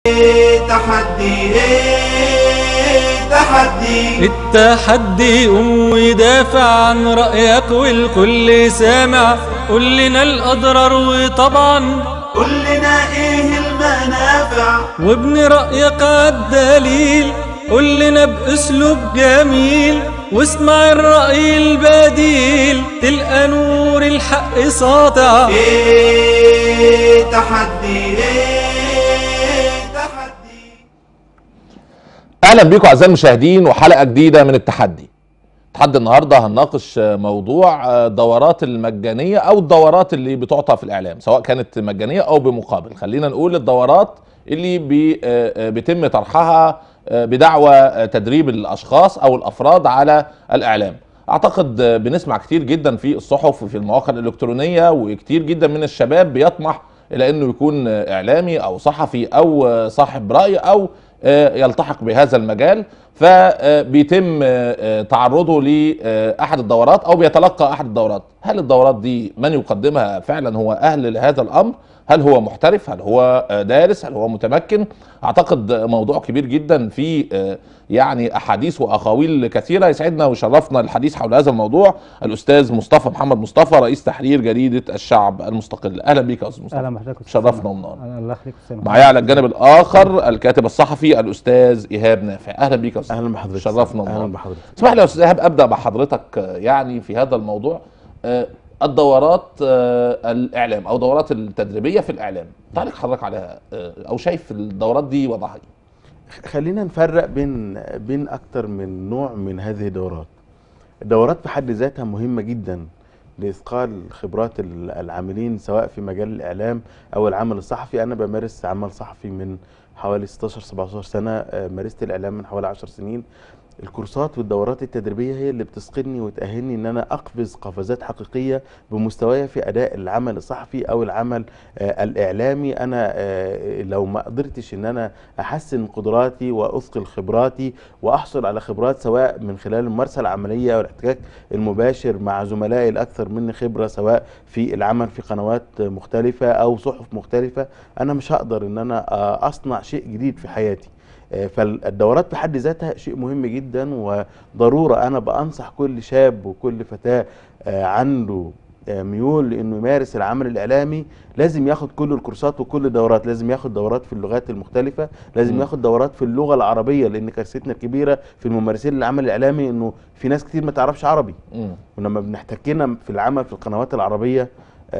تحدي تحدي التحدي قوم ودافع عن رأيك والكل سامع قول لنا الأضرار وطبعا قول لنا ايه المنافع وابن رأيك عالدليل قول لنا بأسلوب جميل واسمع الرأي البديل تلقى نور الحق ساطع ايه تحدي ايه تحدي اهلا بيكم اعزائي المشاهدين وحلقه جديده من التحدي تحدي النهارده هنناقش موضوع دورات المجانيه او الدورات اللي بتعطى في الاعلام سواء كانت مجانيه او بمقابل خلينا نقول الدورات اللي بي بيتم طرحها بدعوى تدريب الاشخاص او الافراد على الاعلام اعتقد بنسمع كتير جدا في الصحف وفي المواقع الالكترونيه وكتير جدا من الشباب بيطمح الى انه يكون اعلامي او صحفي او صاحب راي او يلتحق بهذا المجال فبيتم تعرضه لاحد الدورات او بيتلقى احد الدورات هل الدورات دي من يقدمها فعلا هو اهل لهذا الامر هل هو محترف هل هو دارس هل هو متمكن اعتقد موضوع كبير جدا في يعني احاديث واقاويل كثيره يسعدنا ويشرفنا الحديث حول هذا الموضوع الاستاذ مصطفى محمد مصطفى رئيس تحرير جريده الشعب المستقل اهلا بيك يا استاذ مصطفى اهلا بحضرتك شرفنا ومنورنا الله يخليك أستاذ معايا على الجانب الاخر الكاتب الصحفي الاستاذ ايهاب نافع اهلا بيك يا استاذ اهلا بحضرتك شرفنا اهلا ومنورنا بحضرتك اسمح لي يا استاذ ايهاب ابدا بحضرتك يعني في هذا الموضوع الدورات الاعلام او دورات التدريبيه في الاعلام تعليق حضرتك عليها او شايف الدورات دي وضعها ايه خلينا نفرق بين بين اكتر من نوع من هذه الدورات الدورات في حد ذاتها مهمه جدا لاثقال خبرات العاملين سواء في مجال الاعلام او العمل الصحفي انا بمارس عمل صحفي من حوالي 16 17 سنه مارست الاعلام من حوالي 10 سنين الكورسات والدورات التدريبيه هي اللي بتثقلني وتاهلني ان انا اقفز قفزات حقيقيه بمستواي في اداء العمل الصحفي او العمل آه الاعلامي انا آه لو ما قدرتش ان انا احسن قدراتي واثقل خبراتي واحصل على خبرات سواء من خلال الممارسه العمليه او الاحتكاك المباشر مع زملائي الاكثر مني خبره سواء في العمل في قنوات مختلفه او صحف مختلفه انا مش هقدر ان انا آه اصنع شيء جديد في حياتي فالدورات بحد ذاتها شيء مهم جدا وضروره انا بانصح كل شاب وكل فتاه عنده ميول لانه يمارس العمل الاعلامي لازم ياخد كل الكورسات وكل الدورات لازم ياخد دورات في اللغات المختلفه لازم ياخد دورات في اللغه العربيه لان كارثتنا الكبيره في الممارسين للعمل الاعلامي انه في ناس كتير ما تعرفش عربي ولما بنحتكنا في العمل في القنوات العربيه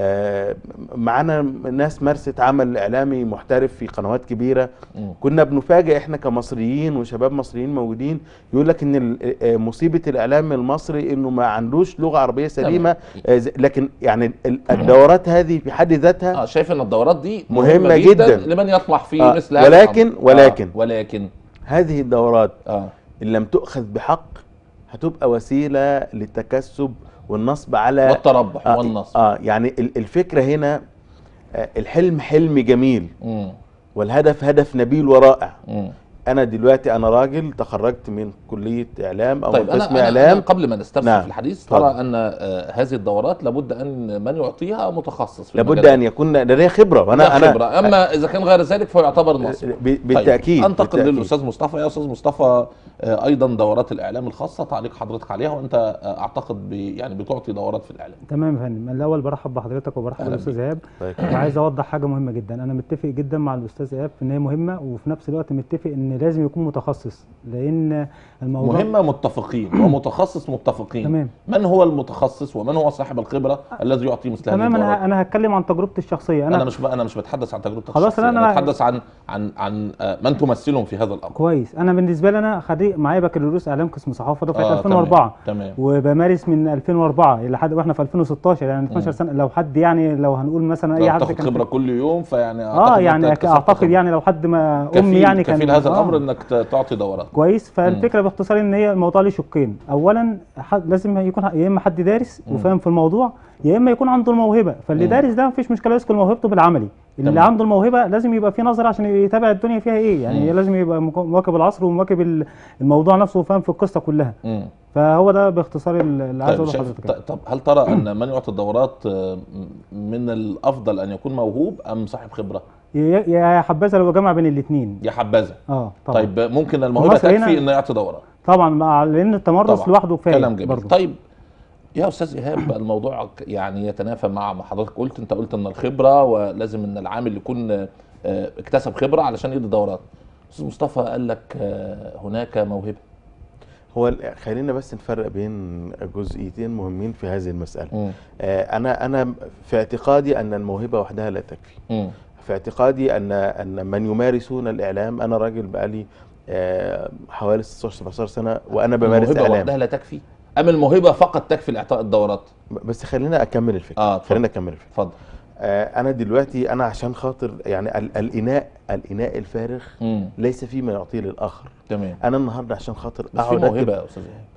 آه معانا ناس مارست عمل اعلامي محترف في قنوات كبيره م. كنا بنفاجئ احنا كمصريين وشباب مصريين موجودين يقول لك ان مصيبه الاعلام المصري انه ما عندوش لغه عربيه سليمه آه لكن يعني الدورات هذه في حد ذاتها اه شايف ان الدورات دي مهمه, مهمة جدا, جدا لمن يطمح في آه مثل هذا ولكن ولكن آه ولكن هذه الدورات آه ان لم تؤخذ بحق هتبقى وسيله للتكسب والنصب على والتربح آه والنصب اه يعني الفكره هنا آه الحلم حلم جميل مم. والهدف هدف نبيل ورائع مم. انا دلوقتي انا راجل تخرجت من كليه اعلام او طيب قسم أنا, اعلام أنا قبل ما نسترسل نعم. في الحديث اتفضل. ترى ان آه هذه الدورات لابد ان من يعطيها متخصص في لابد المجال ان يكون لديه خبره ده وانا انا خبرة. اما اذا كان غير ذلك فهو يعتبر نصب ب- بالتاكيد طيب. انتقل بالتأكيد. للاستاذ مصطفى يا استاذ مصطفى آه، ايضا دورات الاعلام الخاصه تعليق حضرتك عليها وانت آه، اعتقد بي يعني بتعطي دورات في الاعلام تمام يا فندم الاول برحب بحضرتك وبرحب أهلا بالاستاذ ايهاب الله يكرمك. وعايز اوضح حاجه مهمه جدا انا متفق جدا مع الاستاذ ايهاب في ان هي مهمه وفي نفس الوقت متفق ان لازم يكون متخصص لان الموضوع مهمه متفقين ومتخصص متفقين تمام. من هو المتخصص ومن هو صاحب الخبره الذي يعطي مثل هذه تمام الدورات انا انا هتكلم عن تجربتي الشخصيه انا, انا, مش ب... انا مش بتحدث عن تجربتك خلاص، الشخصية، أنا- انا أنا- بتحدث عن عن عن آه، من تمثلهم في هذا الامر كويس انا بالنسبه لي انا خريج معايا بكالوريوس اعلام قسم صحافه دفعه آه، 2004 تمام تمام وبمارس من 2004 الى حد واحنا في 2016 يعني 12 سنه لو حد يعني لو هنقول مثلا اي لو حد تاخد كان خبره كل يوم فيعني اه أعتقد يعني أنت أك- اكتسبت اعتقد خبرة. يعني لو حد ما امي كفيل يعني كان كفيل هذا آه. الامر انك ت- تعطي دورات كويس فالفكره باختصار ان هي الموضوع ليه شقين اولا حد لازم يكون يا اما حد دارس وفاهم في الموضوع يا اما يكون عنده الموهبه فاللي مم. دارس ده مفيش مشكله يسكن موهبته بالعملي اللي تمام. عنده الموهبه لازم يبقى في نظره عشان يتابع الدنيا فيها ايه مم. يعني لازم يبقى مك- مواكب العصر ومواكب ال- الموضوع نفسه وفاهم في القصه كلها مم. فهو ده باختصار اللي عايز طيب, اقوله شايف لحضرتك يعني. ط- طب هل ترى ان من يعطي الدورات آه، من الافضل ان يكون موهوب ام صاحب خبره؟ يا يا حبذا لو جمع بين الاثنين يا حبذا اه طبعا طيب ممكن الموهبه مصر هنا- تكفي انه يعطي دورات طبعا مع لان التمرس طبعا لوحده كفايه كلام جميل برضه. طيب يا استاذ ايهاب الموضوع ك- يعني يتنافى مع ما حضرتك قلت انت قلت ان الخبره ولازم ان العامل يكون آه، اكتسب خبره علشان يدي دورات استاذ مصطفى قال لك آه، هناك موهبه هو ال- خلينا بس نفرق بين جزئيتين مهمين في هذه المساله مم. آه، انا انا في اعتقادي ان الموهبه وحدها لا تكفي مم. في اعتقادي ان ان من يمارسون الاعلام انا راجل بقالي آه، حوالي 16 17 سنه وانا بمارس الموهبه اعلام وحدها لا تكفي ام الموهبه فقط تكفي لاعطاء الدورات بس خلينا اكمل الفكره اه اتفضل. خلينا اكمل الفكره اتفضل آه، انا دلوقتي انا عشان خاطر يعني ال- الاناء الاناء الفارغ مم. ليس فيه ما يعطيه للاخر تمام انا النهارده عشان خاطر بس في أقعد موهبه أكتب- يا استاذ ايهاب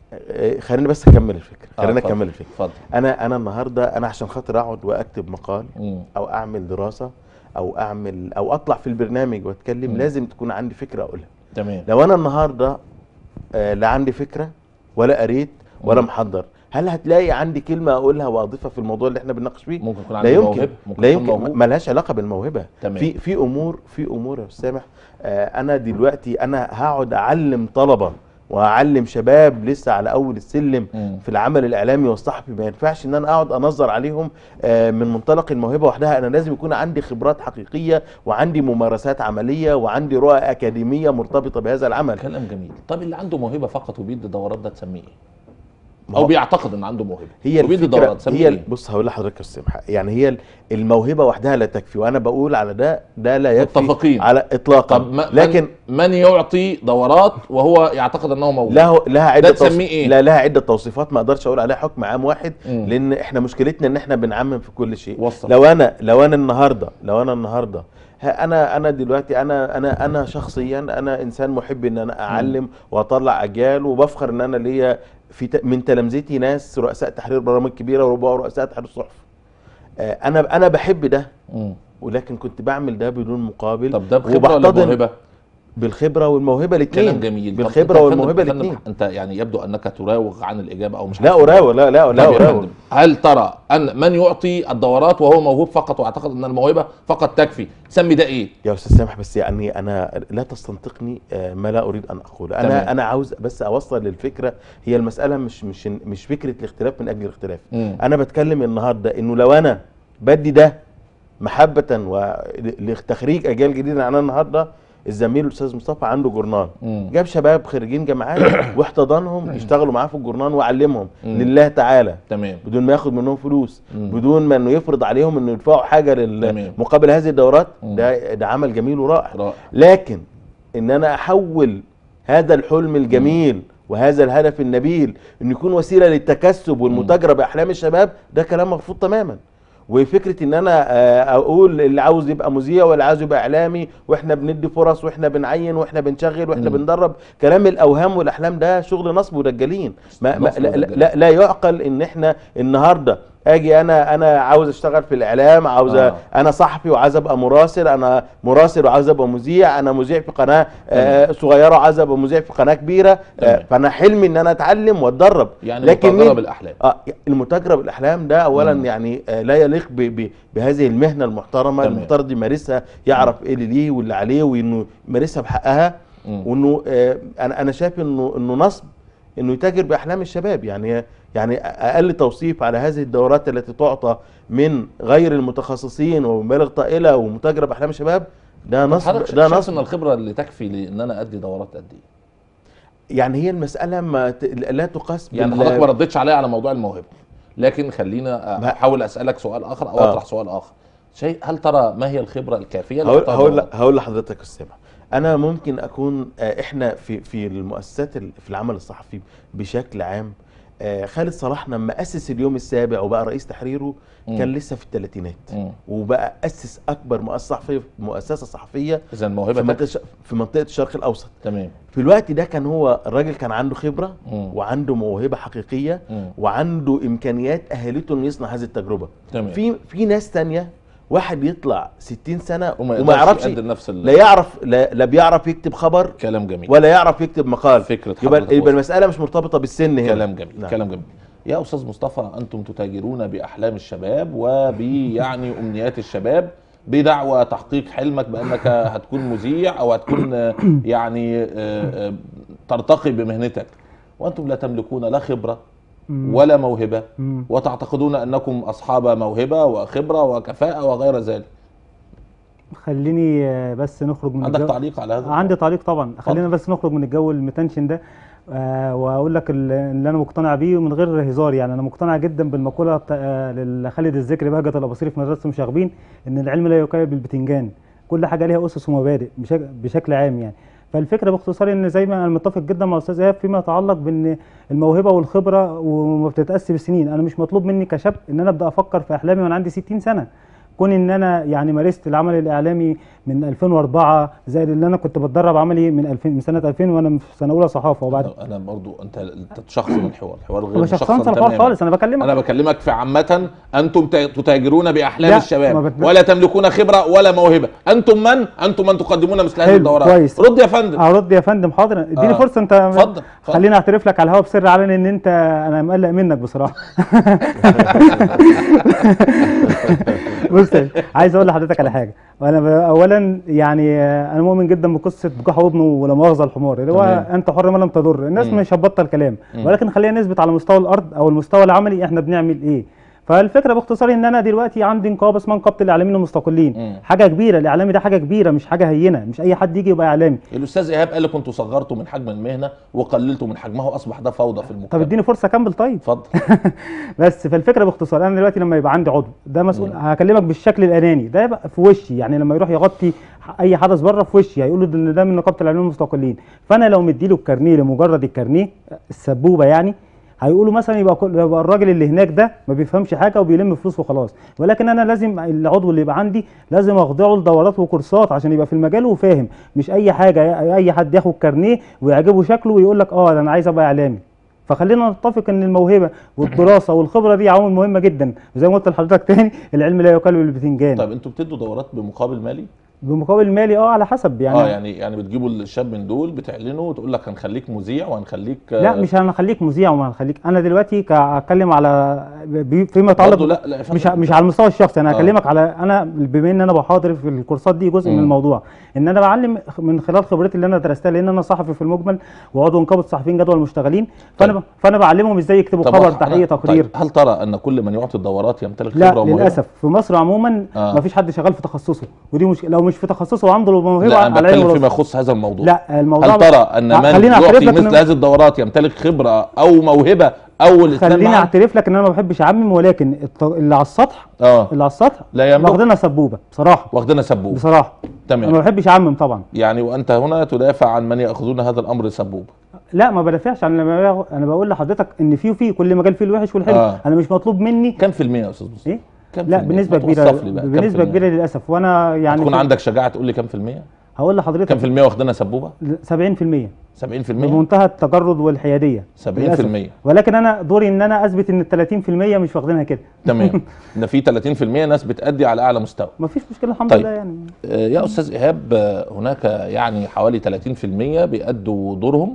آه، خلينا بس اكمل الفكره آه، خلينا اتفضل. اكمل الفكره اتفضل انا انا النهارده انا عشان خاطر اقعد واكتب مقال مم. او اعمل دراسه او اعمل او اطلع في البرنامج واتكلم مم. لازم تكون عندي فكره اقولها تمام لو انا النهارده آه، لا عندي فكره ولا قريت ولا مم. محضر هل هتلاقي عندي كلمه اقولها واضيفها في الموضوع اللي احنا بنناقش فيه ممكن يكون لا عندي يمكن موهبه ممكن لا يكون يمكن موهوب. ملهاش علاقه بالموهبه تمام. في في امور في امور يا استاذ سامح آه، انا دلوقتي انا هقعد اعلم طلبه واعلم شباب لسه على اول السلم مم. في العمل الاعلامي والصحفي ما ينفعش ان انا اقعد انظر عليهم آه، من منطلق الموهبه وحدها انا لازم يكون عندي خبرات حقيقيه وعندي ممارسات عمليه وعندي رؤى اكاديميه مرتبطه بهذا العمل كلام جميل طب اللي عنده موهبه فقط وبيدي دورات ده تسميه ايه ما او هو- بيعتقد ان عنده موهبه هي وبيدي الفكره دورات تسميه هي ايه بص هقول لحضرتك يا استاذ محمد، يعني هي الموهبه وحدها لا تكفي وانا بقول على ده ده لا يكفي متفقين. على اطلاقا طب ما لكن من, من يعطي دورات وهو يعتقد انه موهوب له لها عده ده تسميه إيه؟ لا لها عده توصيفات ما اقدرش اقول عليها حكم عام واحد مم. لان احنا مشكلتنا ان احنا بنعمم في كل شيء وصل. لو انا لو انا النهارده لو انا النهارده ها انا انا دلوقتي انا انا انا شخصيا انا انسان محب ان انا اعلم واطلع اجيال وبفخر ان انا ليا في ت- من تلامذتي ناس رؤساء تحرير برامج كبيره ورؤساء تحرير صحف آه، انا انا بحب ده مم. ولكن كنت بعمل ده بدون مقابل طب ده بخبره ولا وبحتضن موهبه بالخبره والموهبه الاثنين كلام جميل طب بالخبره أنت يا والموهبه فندم- الاثنين انت يعني يبدو انك تراوغ عن الاجابه او مش لا عارف. اراوغ لا لا لا طب يا اراوغ فندم، هل ترى ان من يعطي الدورات وهو موهوب فقط واعتقد ان الموهبه فقط تكفي تسمي ده ايه يا استاذ سامح بس يعني انا لا تستنطقني آه، ما لا اريد ان اقوله انا تمام. انا عاوز بس اوصل للفكره هي المساله مش مش مش فكره الاختلاف من اجل الاختلاف مم. انا بتكلم النهارده انه لو انا بدي ده محبه ولتخريج اجيال جديده انا النهارده الزميل الاستاذ مصطفى عنده جورنال مم. جاب شباب خريجين جامعات واحتضنهم يشتغلوا معاه في الجورنال وعلمهم مم. لله تعالى تمام بدون ما ياخد منهم فلوس مم. بدون ما انه يفرض عليهم انه يدفعوا حاجه لل- تمام. مقابل هذه الدورات مم. ده ده عمل جميل ورائع رائع لكن ان انا احول هذا الحلم الجميل وهذا الهدف النبيل انه يكون وسيله للتكسب والمتاجره باحلام الشباب ده كلام مرفوض تماما وفكره ان انا آه، اقول اللي عاوز يبقى مذيع واللي عاوز يبقى اعلامي واحنا بندي فرص واحنا بنعين واحنا بنشغل واحنا مم. بندرب كلام الاوهام والاحلام ده شغل نصب ودجالين ما ما نصب لا, لا, ودجالين. لا, لا يعقل ان احنا النهارده اجي انا انا عاوز اشتغل في الاعلام عاوز آه. آه. انا صحفي وعاوز ابقى مراسل انا مراسل وعاوز ابقى مذيع انا مذيع في قناه آه صغيره وعاوز ابقى مذيع في قناه كبيره آه تمام. فانا حلمي ان انا اتعلم واتدرب يعني لكن متاجره مين بالاحلام اه المتاجره بالاحلام ده اولا مم. يعني آه لا يليق ب ب بهذه المهنه المحترمه تمام. المفترض يمارسها يعرف ايه اللي ليه واللي عليه وانه يمارسها بحقها مم. وانه آه انا انا شايف انه انه نصب انه يتاجر باحلام الشباب يعني يعني اقل توصيف على هذه الدورات التي تعطى من غير المتخصصين ومبالغ طائله ومتاجره باحلام الشباب ده طب نصب حضرتك ده شايف ان نصب الخبره اللي تكفي لان انا ادي دورات قد ايه يعني هي المساله ما ت- لا تقاس يعني بال- حضرتك ما ردتش عليا على موضوع الموهبه لكن خلينا ما- احاول اسالك سؤال اخر او آه. اطرح سؤال اخر شيء هل ترى ما هي الخبره الكافيه هقول لإعطاء هقول الدورات؟ هقول لحضرتك يا استاذ محمد. انا ممكن اكون آه، احنا في في المؤسسات ال- في العمل الصحفي بشكل عام آه، خالد صلاح لما اسس اليوم السابع وبقى رئيس تحريره مم. كان لسه في الثلاثينات مم. وبقى اسس اكبر مؤسسه صحفيه مؤسسه صحفيه اذا في الموهبه منطقه تكفي الش- في منطقه الشرق الاوسط تمام في الوقت ده كان هو الراجل كان عنده خبره مم. وعنده موهبه حقيقيه مم. وعنده امكانيات اهلته انه يصنع هذه التجربه تمام. في في ناس تانية واحد يطلع 60 سنه وما وما يعرفش يقدر نفس ال- لا يعرف لا, لا بيعرف يكتب خبر كلام جميل ولا يعرف يكتب مقال فكرة يبقى حضرتك يبقى وصلت. المساله مش مرتبطه بالسن هنا كلام جميل نعم. كلام جميل يا استاذ مصطفى انتم تتاجرون باحلام الشباب وبيعني امنيات الشباب بدعوى تحقيق حلمك بانك هتكون مذيع او هتكون آه، يعني آه، آه، ترتقي بمهنتك وانتم لا تملكون لا خبره مم. ولا موهبه مم. وتعتقدون انكم اصحاب موهبه وخبره وكفاءه وغير ذلك خليني آه، بس نخرج من عندك الجو- تعليق على هذا عندي تعليق طبعا خلينا بس نخرج من الجو المتنشن ده آه واقول لك ال- اللي انا مقتنع بيه من غير هزار يعني انا مقتنع جدا بالمقوله بتاع آه لخالد الذكري بهجه الاباصيري في مدرسه مشاغبين ان العلم لا يكافئ بالبتنجان كل حاجه ليها اسس ومبادئ بشك- بشكل عام يعني فالفكره باختصار ان زي ما انا متفق جدا مع الاستاذ ايهاب فيما يتعلق بان الموهبه والخبره وما بتتاسي بالسنين انا مش مطلوب مني كشاب ان انا ابدا افكر في احلامي وانا عندي 60 سنه كون ان انا يعني مارست العمل الاعلامي من 2004 زائد اللي انا كنت بتدرب عملي من 2000 من سنه 2000 وانا في سنه اولى صحافه وبعد انا أنا برضو انت انت تشخصن الحوار الحوار غير مش مشخصن شخصنت الحوار تماماً. خالص انا بكلمك انا بكلمك في عامة انتم ت- تتاجرون باحلام لا، الشباب ما بت- ولا تملكون خبرة ولا موهبة انتم من انتم من تقدمون مثل هذه حلو، الدورات كويس. رد يا فندم ارد يا فندم حاضر اديني آه. فرصه انت اتفضل، اتفضل. خليني اعترف لك على الهواء بسر علني ان انت انا مقلق منك بصراحه بص عايز اقول لحضرتك على حاجه وانا ب- اولا يعني آه، انا مؤمن جدا بقصه جحا وابنه ولا مؤاخذه الحمار اللي هو تمام. انت حر ما لم تضر الناس مم. مش هتبطل كلام مم. ولكن خلينا نثبت على مستوى الارض او المستوى العملي احنا بنعمل ايه فالفكره باختصار ان انا دلوقتي عندي نقابه اسمها نقابه الاعلاميين المستقلين مم. حاجه كبيره الاعلامي ده حاجه كبيره مش حاجه هينه مش اي حد يجي يبقى اعلامي الاستاذ ايهاب قال لك انتم صغرتوا من حجم المهنة وقللتوا من حجمها واصبح ده فوضى في المجتمع طب اديني فرصه اكمل طيب اتفضل بس فالفكره باختصار انا دلوقتي لما يبقى عندي عضو ده مسؤول هكلمك بالشكل الاناني ده يبقى في وشي يعني لما يروح يغطي ح- اي حدث بره في وشي هيقولوا ده ان ده من نقابه الاعلاميين المستقلين فانا لو مديله الكارنيه لمجرد الكارنيه السبوبه يعني هيقولوا مثلا يبقى كل يبقى الراجل اللي هناك ده ما بيفهمش حاجه وبيلم فلوس وخلاص ولكن انا لازم العضو اللي يبقى عندي لازم اخضعه لدورات وكورسات عشان يبقى في المجال وفاهم مش اي حاجه اي حد ياخد كارنيه ويعجبه شكله ويقول لك اه ده انا عايز ابقى اعلامي فخلينا نتفق ان الموهبه والدراسه والخبره دي عوامل مهمه جدا وزي ما قلت لحضرتك تاني العلم لا يكلف بالبتنجان طيب انتوا بتدوا دورات بمقابل مالي بمقابل مالي اه على حسب يعني اه يعني يعني بتجيبوا الشاب من دول بتعلنوا وتقول لك هنخليك مذيع وهنخليك لا مش هنخليك مذيع وما هنخليك انا دلوقتي ك- هتكلم على ب- فيما يتعلق برضه لا لا يا مش فندم. مش على المستوى الشخصي انا آه. هكلمك على انا بما ان انا بحاضر في الكورسات دي جزء من مم. الموضوع ان انا بعلم من خلال خبرتي اللي انا درستها لان انا صحفي في المجمل وعضو نقابه صحفيين جدول المشتغلين فانا طيب. ب- فانا بعلمهم ازاي يكتبوا طب خبر أنا- تحقيق تقرير طيب هل ترى ان كل من يعطي الدورات يمتلك لا خبره وموهبه؟ للاسف في مصر عموما آه. ما فيش حد شغال في تخصصه ودي مش لو مش في تخصصه وعنده موهبه لا انا على عيني بتكلم وراسي. فيما يخص هذا الموضوع لا الموضوع هل ترى ان آه، من خليني أعترف يعطي لك مثل إن- هذه الدورات يمتلك خبره او موهبه او الاثنين خليني معا اعترف لك ان انا ما بحبش اعمم ولكن الط- اللي على السطح اه اللي على السطح لا يملك. واخدينها سبوبه بصراحه واخدنا سبوب بصراحه انا ما تمام بحبش اعمم طبعا يعني وانت هنا تدافع عن من ياخذون هذا الامر سبوب لا ما بدافعش عن لما باخد- انا بقول لحضرتك ان في وفي كل مجال فيه الوحش والحلو آه. انا مش مطلوب مني كم في المية يا استاذ مصطفى؟ ايه كم لا في المية؟ بنسبه ما كبيره توصف لي بقى، كم في بنسبه المية؟ كبيره للاسف وانا يعني تكون في- عندك شجاعه تقول لي كم في المية؟ هقول كم لحضرتك في المية واخدنا سبوبه؟ 70% 70% بمنتهى التجرد والحياديه 70% للأسف. ولكن انا دوري ان انا اثبت ان ال 30% مش واخدينها كده تمام ان في 30% ناس بتأدي على اعلى مستوى مفيش مشكله الحمد طيب. لله يعني آه، يا استاذ ايهاب آه، هناك يعني حوالي 30% بيأدوا دورهم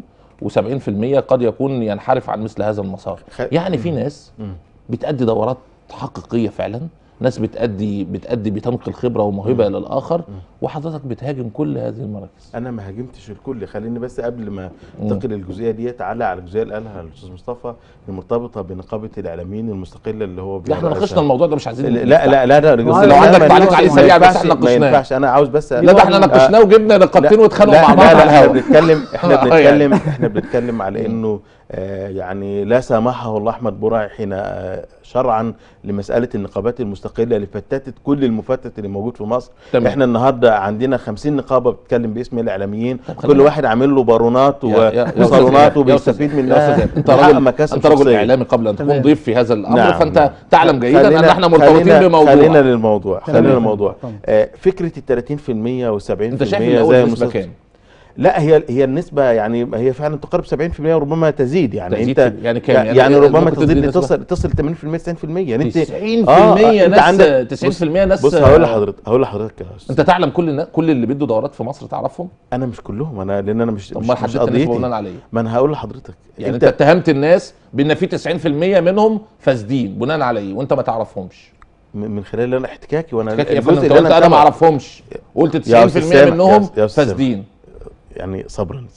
و70% قد يكون ينحرف عن مثل هذا المسار خ- يعني في ناس مم. بتأدي دورات حقيقية فعلا ناس بتأدي بتأدي بتنقل خبرة وموهبة للآخر وحضرتك بتهاجم كل هذه المراكز انا ما هاجمتش الكل خليني بس قبل ما مم. انتقل للجزئيه دي تعالى على الجزئيه اللي قالها الاستاذ مصطفى المرتبطه بنقابه الاعلاميين المستقله اللي هو لا احنا بيرأسها. ناقشنا الموضوع ده مش عايزين لا لا لا لا لو لا، عندك ما تعليق ينفعش- عليه ما سريع بس ينفعش- احنا ما ناقشناه. ينفعش انا عاوز بس لا ده احنا ناقشناه وجبنا نقابتين واتخانقوا مع لا بعض لا على لا احنا الهوا بنتكلم احنا آه، بنتكلم احنا بنتكلم على انه آه يعني لا سامحه الله احمد برعي حين آه شرعا لمساله النقابات المستقله اللي فتتت كل المفتت اللي موجود في مصر تمام. احنا النهارده عندنا 50 نقابه بتتكلم باسم الاعلاميين طب كل خلينا- واحد عامل له بارونات يا- يا- يا أستاذ وصالونات إيهاب، يا وبيستفيد أستاذ- يا منها أستاذ إيهاب، انت وبيحقق راجل مكاسب انت راجل شخصية. اعلامي قبل ان تكون تمام. ضيف في هذا الامر نعم، فانت نعم. تعلم جيدا ان خلينا- احنا مرتبطين خلينا- بموضوع خلينا للموضوع تمام. خلينا للموضوع تمام. آه فكره ال 30% و 70% انت شايف ان زي اول نسبه مستشفى- كام؟ لا هي هي النسبه يعني هي فعلا تقارب 70% وربما تزيد يعني تزيد انت في- يعني كام؟ يعني, يعني يعني ربما ممكن تزيد تزيد نسبة؟ تصل تصل 80% 90% يعني انت 90% آه، ناس عندك- 90% ناس بص هقول لحضرتك هقول لحضرتك يا أستاذ. انت تعلم كل النا- كل اللي بيدوا دورات في مصر تعرفهم؟ انا مش كلهم انا لان انا مش طب مش, ما مش حددت النسبه قضيتي بناء عليه ما انا هقول لحضرتك يعني انت اتهمت الناس بان في 90% منهم فاسدين بناء عليه وانت ما تعرفهمش من من خلال انا احتكاكي وانا يا فندم انت اللي قلت انا ما متابعه. اعرفهمش قلت 90% يا أستاذ سامح، منهم يا- يا أستاذ سامح. فاسدين يعني صبرا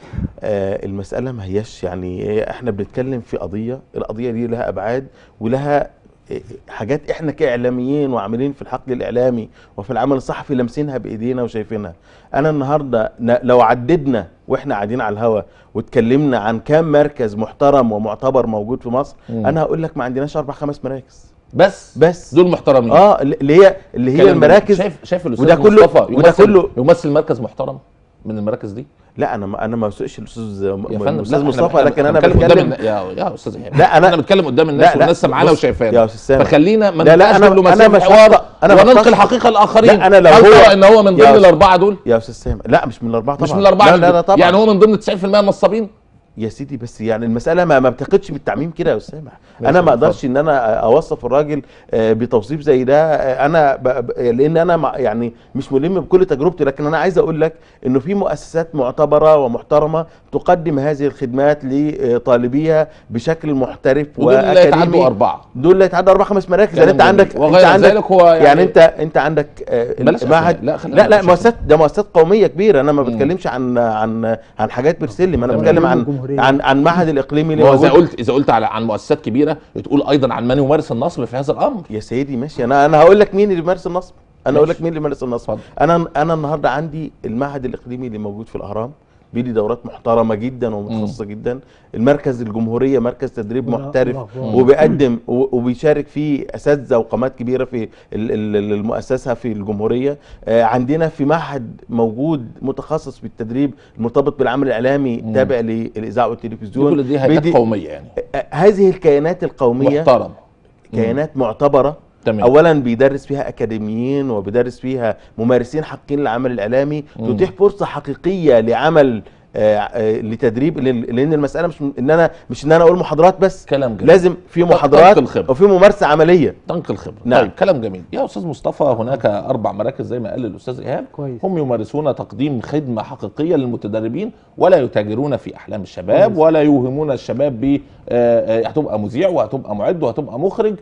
آه المسألة ما هياش يعني إيه، احنا بنتكلم في قضية القضية دي لها أبعاد ولها إيه، حاجات احنا كإعلاميين وعاملين في الحقل الإعلامي وفي العمل الصحفي لامسينها بإيدينا وشايفينها أنا النهاردة ن- لو عددنا واحنا قاعدين على الهوا واتكلمنا عن كام مركز محترم ومعتبر موجود في مصر مم. أنا هقول لك ما عندناش أربع خمس مراكز بس بس دول محترمين اه اللي هي اللي هي كلام المراكز شايف شايف الاستاذ وده كله- مصطفى وده يمثل كله- يمثل مركز محترم من المراكز دي لا انا ما انا ما بسوقش الاستاذ يا م- فندم الاستاذ لا، مصطفى إحنا- لكن انا بنتكلم قدام بتكلم الن- يا يا استاذ ايهاب لا، أنا- احنا بنتكلم قدام الناس لا، لا، والناس سمعانا بص، وشايفانا يا أستاذ سامح. فخلينا ما لا، لا، نبقاش أنا- دبلوماسيه أنا في مش الحوار هخطأ، أنا وننقل بختصر. حقيقه الاخرين لا، أنا لو هل هو- ترى ان هو من يا ضمن أستاذ- الاربعه دول يا استاذ سامح لا مش من الاربعه طبعا مش من الاربعه لا لا, لا طبعا يعني هو من ضمن 90% النصابين يا سيدي بس يعني المساله ما ما بتاخدش بالتعميم كده يا استاذ سامح ماشي، انا ما اتفضل. اقدرش ان انا اوصف الراجل آه، بتوصيف زي ده آه، انا ب... ب- لان انا مع- يعني مش ملم بكل تجربتي لكن انا عايز اقول لك انه في مؤسسات معتبره ومحترمه تقدم هذه الخدمات لطالبيها بشكل محترف ودول لا يتعدوا واكاديمي اربعه دول لا يتعدى اربع خمس مراكز كلام يعني انت جميل. عندك وغير انت عندك ذلك هو يعني, يعني- انت انت عندك آه، بلاش المعهد أسماء. لا، خلينا لا لا بلاش مؤسسات ده مؤسسات قوميه كبيره انا ما مم. بتكلمش عن عن عن حاجات بتسلم انا تمام. بتكلم عن الجمهورية. عن عن معهد الاقليمي اللي ما هو اذا موجود قلت اذا قلت على عن مؤسسات كبيره تقول ايضا عن من يمارس النصب في هذا الامر يا سيدي ماشي انا انا هقول لك مين اللي بيمارس النصب انا اقول لك ماشي. مين اللي بيمارس النصب اتفضل. انا انا النهارده عندي المعهد الاقليمي اللي موجود في الاهرام بيدي دورات محترمه جدا ومتخصصه جدا المركز الجمهوريه مركز تدريب ولا- محترف ولا- وبيقدم و- وبيشارك فيه اساتذه وقامات كبيره في ال- ال- ال- المؤسسه في الجمهوريه آه، عندنا في معهد موجود متخصص بالتدريب المرتبط بالعمل الاعلامي مم. تابع للاذاعه دي والتلفزيون كل دي هيئات بيدي- قوميه يعني آه، هذه الكيانات القوميه محترم كيانات معتبره تمام اولا بيدرس فيها اكاديميين وبيدرس فيها ممارسين حقين للعمل الاعلامي مم. تتيح فرصه حقيقيه لعمل آه، آه، لتدريب لان لأن المساله مش ان انا مش ان انا اقول محاضرات بس كلام جميل لازم في محاضرات تنقل خبرة. وفي ممارسه عمليه تنقل خبره نعم. طيب كلام جميل يا استاذ مصطفى هناك اربع مراكز زي ما قال الاستاذ ايهاب كويس. هم يمارسون تقديم خدمه حقيقيه للمتدربين ولا يتاجرون في احلام الشباب كويس. ولا يوهمون الشباب ب آه، آه، هتبقى مذيع وهتبقى معد وهتبقى مخرج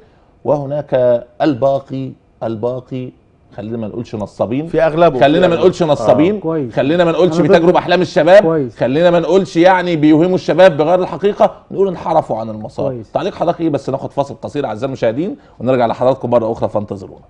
وهناك الباقي الباقي خلينا ما نقولش نصابين في اغلبه خلينا ما في نقولش أغلبه. نصابين كويس. خلينا ما نقولش أنا ضد- بيتاجروا باحلام الشباب كويس. خلينا ما نقولش يعني بيوهموا الشباب بغير الحقيقه نقول انحرفوا عن المسار كويس. تعليق حضرتك ايه بس ناخد فاصل قصير اعزائي المشاهدين ونرجع لحضراتكم مره اخرى فانتظرونا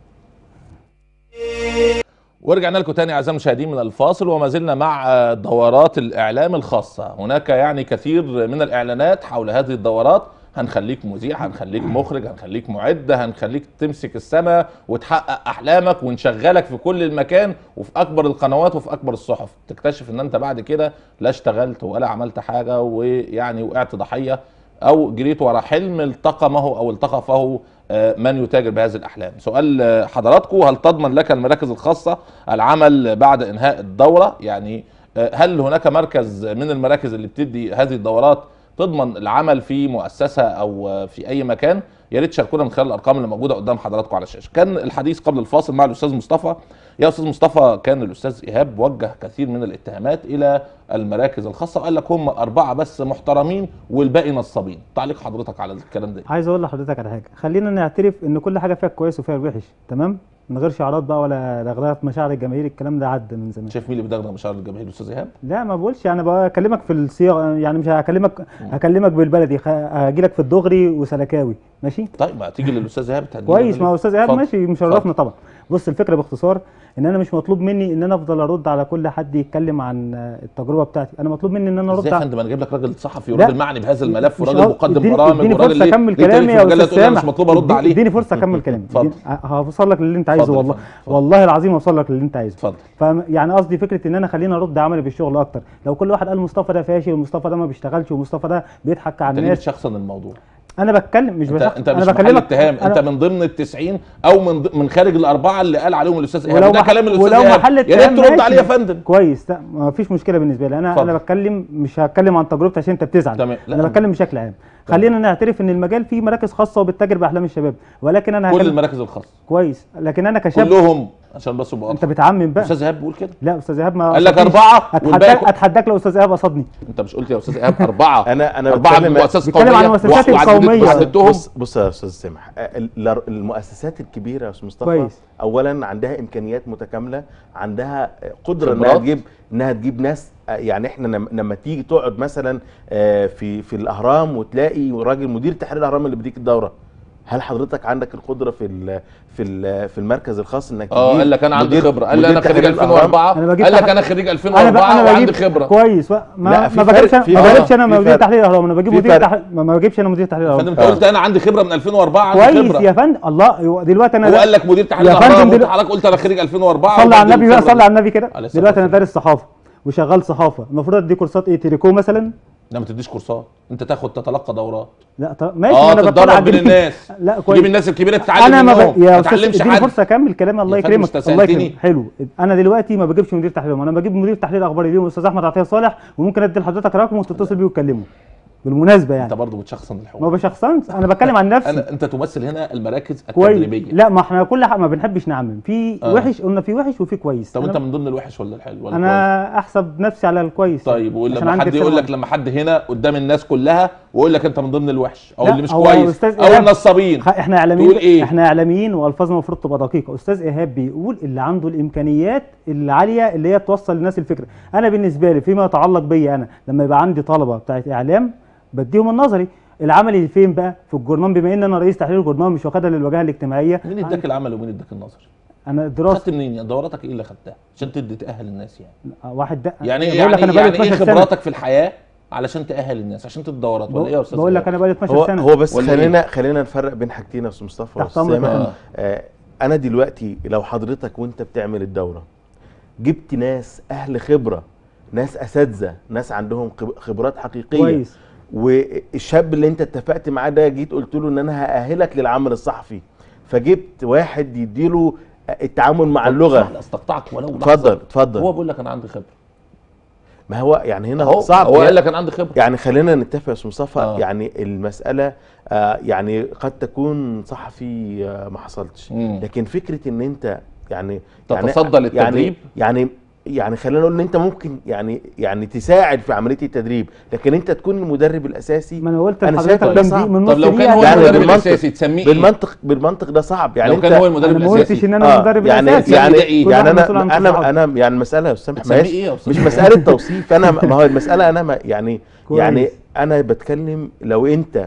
ورجعنا لكم تاني اعزائي المشاهدين من الفاصل وما زلنا مع آه، دورات الاعلام الخاصه هناك يعني كثير من الاعلانات حول هذه الدورات هنخليك مذيع هنخليك مخرج هنخليك معد هنخليك تمسك السماء وتحقق احلامك ونشغلك في كل المكان وفي اكبر القنوات وفي اكبر الصحف تكتشف ان انت بعد كده لا اشتغلت ولا عملت حاجه ويعني وقعت ضحيه او جريت ورا حلم التقمه او التقفه آه، من يتاجر بهذه الاحلام سؤال آه، حضراتكم هل تضمن لك المراكز الخاصه العمل بعد انهاء الدوره يعني آه، هل هناك مركز من المراكز اللي بتدي هذه الدورات تضمن العمل في مؤسسه او آه، في اي مكان يا ريت تشاركونا من خلال الارقام اللي موجوده قدام حضراتكم على الشاشه كان الحديث قبل الفاصل مع الاستاذ مصطفى يا استاذ مصطفى كان الاستاذ ايهاب وجه كثير من الاتهامات الى المراكز الخاصه وقال لك هم اربعه بس محترمين والباقي نصابين تعليق حضرتك على الكلام ده عايز اقول لحضرتك على حاجه خلينا نعترف ان كل حاجه فيها كويس وفيها الوحش تمام من غير شعارات بقى ولا دغدغه مشاعر الجماهير الكلام ده عدى من زمان شايف مين اللي بدغدغ مشاعر الجماهير الاستاذ ايهاب لا ما بقولش يعني بكلمك في الصياغه يعني مش هكلمك هكلمك بالبلدي هاجي لك في الدغري وسلكاوي ماشي طيب ما تيجي للاستاذ ايهاب تهدينا كويس ليه؟ ما هو استاذ ايهاب اتفضل. ماشي مشرفنا طبعا بص الفكره باختصار ان انا مش مطلوب مني ان انا افضل ارد على كل حد يتكلم عن التجربه بتاعتي انا مطلوب مني ان انا ارد ازاي يا على فندم انا جايب لك راجل صحفي لا. وراجل معني بهذا الملف مش وراجل قصد- مقدم اديني- برامج اديني وراجل فرصه ليه- اكمل ليه تاريخ كلامي في يا مجلة استاذ تقول أنا سامح مش مطلوب ارد ادي- عليه اديني فرصه اكمل كلامي اتفضل. اديني- هوصل لك للي انت عايزه اتفضل والله يا فندم، اتفضل. والله العظيم هوصل لك للي انت عايزه اتفضل فيعني قصدي فكره ان انا خليني ارد عملي بالشغل اكتر لو كل واحد قال مصطفى ده فاشل ومصطفى ده ما بيشتغلش ومصطفى ده بيضحك على انت ليه الناس بتشخصن الموضوع انا بتكلم مش انت بشخص انت انا مش محل بكلمك اتهام انت أنا- من ضمن ال 90 او من ض- من خارج الاربعه اللي قال عليهم الاستاذ ايهاب ولو وده مح- كلام الاستاذ ولو ايهاب محل يا اتهام ريت ترد ماشي. عليه يا فندم كويس لا ما فيش مشكله بالنسبه لي انا اتفضل. انا بتكلم مش هتكلم عن تجربتي عشان انت بتزعل تمام. لا، انا أنا- بتكلم بشكل عام خلينا نعترف ان المجال فيه مراكز خاصه وبتتاجر باحلام الشباب ولكن انا كل هكلم المراكز الخاصه كويس لكن انا كشاب كلهم عشان بس ابقى انت واضح بتعمم بقى استاذ ايهاب بيقول كده لا استاذ ايهاب ما قال لك قصدنيش. أربعة والباقي اتحداك كو- اتحداك لو استاذ ايهاب قصدني انت مش قلت يا استاذ ايهاب اربعه انا انا اربعه من بتكلم- المؤسسات بتكلم عن القوميه المؤسسات وعددت- القومية. وعددتهم بص بص يا استاذ سامح ال- المؤسسات الكبيره يا استاذ مصطفى كويس. اولا عندها امكانيات متكامله عندها قدره انها خبرات. تجيب انها تجيب ناس يعني احنا لما- لما تيجي تقعد مثلا آه، في في الاهرام وتلاقي راجل مدير تحرير الاهرام اللي بيديك الدوره هل حضرتك عندك القدره في ال في ال في المركز الخاص انك اه تجيب قال لك انا عندي مدير- خبره قال لي مدير انا خريج تحرير الأهرام؟ 2004 أنا بجيب قال لك تح- انا خريج انا 2004 انا وعندي بجيب خبره كويس ما لا، ما في ما فرق- بجيبش أنا- في ما فرق- بجيبش انا في مدير فرق. تحرير الاهرام انا بجيب في مدير فرق. تحرير ما ما بجيبش انا مدير تحرير فندم الاهرام انت قلت انا عندي خبره من 2004 عندي كويس خبره يا فندم الله هو دلوقتي انا هو قال لك مدير تحرير يا فندم الاهرام وانت دلو- حضرتك قلت انا خريج 2004 صلي على وبدي النبي بقى الخبرة صلي على دي. النبي كده عليه الصلاة دلوقتي انا والسلام. دارس صحافه وشغال صحافه المفروض ادي كورسات ايه تريكو مثلا لا ما تديش كورسات انت تاخد تتلقى دورات لا طب ماشي ما اه انا بطلع تتدرب بين أجيب- الناس لا تجيب كويس الناس الكبيره تتعلم انا ما منهم ب... يا ما استاذ تعلمش اديني حد فرصه اكمل كلامي الله يا فندم يكرمك أنت الله سألتني. يكرمك حلو انا دلوقتي ما بجيبش مدير تحرير انا بجيب مدير تحرير اخبار اليوم استاذ احمد عطيه صالح وممكن ادي لحضرتك رقم وتتصل بيه وتكلمه بالمناسبه انت يعني برضه بتشخصن ما الحوار بشخصنش انا بتكلم عن نفسي انا انت تمثل هنا المراكز كويس التدريبيه لا ما احنا كل حاجه ما بنحبش نعمم في آه. وحش قلنا في وحش وفي كويس طب أنا- انت من ضمن الوحش ولا الحلو ولا كويس؟ انا احسب نفسي على الكويس طيب عشان ولما عندي حد يقول رسالة لك لما حد هنا قدام الناس كلها ويقول لك انت من ضمن الوحش او لا، اللي مش هو كويس أستاذ او إيهاب- النصابين خ- احنا اعلاميين تقول إيه؟ احنا اعلاميين والفاظنا المفروض تبقى دقيقه استاذ ايهاب بيقول اللي عنده الامكانيات العاليه اللي هي توصل للناس الفكره انا بالنسبه لي فيما يتعلق بيا انا لما يبقى عندي طلبه بتاعت اعلام بديهم النظري العملي فين بقى في الجورنال بما ان انا رئيس تحرير الجورنال مش واخدها للواجهه الاجتماعيه مين اداك العمل ومين اداك النظر؟ انا الدراسه خدت منين؟ يعني دوراتك ايه اللي خدتها؟ عشان تدي تاهل الناس يعني واحد ده يعني بقول يعني لك أنا بقالي يعني ايه 12 سنة. خبراتك في الحياه علشان تاهل الناس عشان تدي دورات ولا ايه يا استاذ بقول لك إيهاب؟ انا بقالي 12 هو سنه هو بس ولا خلينا خلينا نفرق بين حاجتين يا استاذ مصطفى تحت وأستاذ أمرك سامح. يا فندم. آه انا دلوقتي لو حضرتك وانت بتعمل الدوره جبت ناس اهل خبره ناس اساتذه ناس عندهم خب- خبرات حقيقيه كويس والشاب اللي انت اتفقت معاه ده جيت قلت له ان انا هاهلك للعمل الصحفي فجبت واحد يديله التعامل مع اللغه لا استقطعك ولو لحظة. اتفضل اتفضل هو بيقول لك انا عندي خبره ما هو يعني هنا اهو صعب هو قال لك انا عندي خبره يعني خلينا نتفق يا استاذ مصطفى آه. يعني المساله آه يعني قد تكون صحفي آه ما حصلتش مم. لكن فكره ان انت يعني تتصدى يعني للتدريب؟ يعني يعني خلينا نقول ان انت ممكن يعني يعني تساعد في عمليه التدريب لكن انت تكون المدرب الاساسي ما انا قلت أنا لحضرتك شايف ده إن دي صعب. من طب نص لو كان دقيقة هو يعني المدرب بالمنطق- الاساسي تسميه ايه؟ بالمنطق بالمنطق ده صعب يعني لو انت كان هو المدرب انا ما قلتش الاساسي ان انا آه، المدرب يعني الاساسي يعني ده إيه؟ كل يعني واحد انا مسؤول عن انا تصرفاته. انا يعني المساله يا استاذ بتسميه ماشي إيه يا أستاذ مش إيهاب؟ مساله توصيف انا ما هو المساله انا ما يعني كويس. يعني انا بتكلم لو انت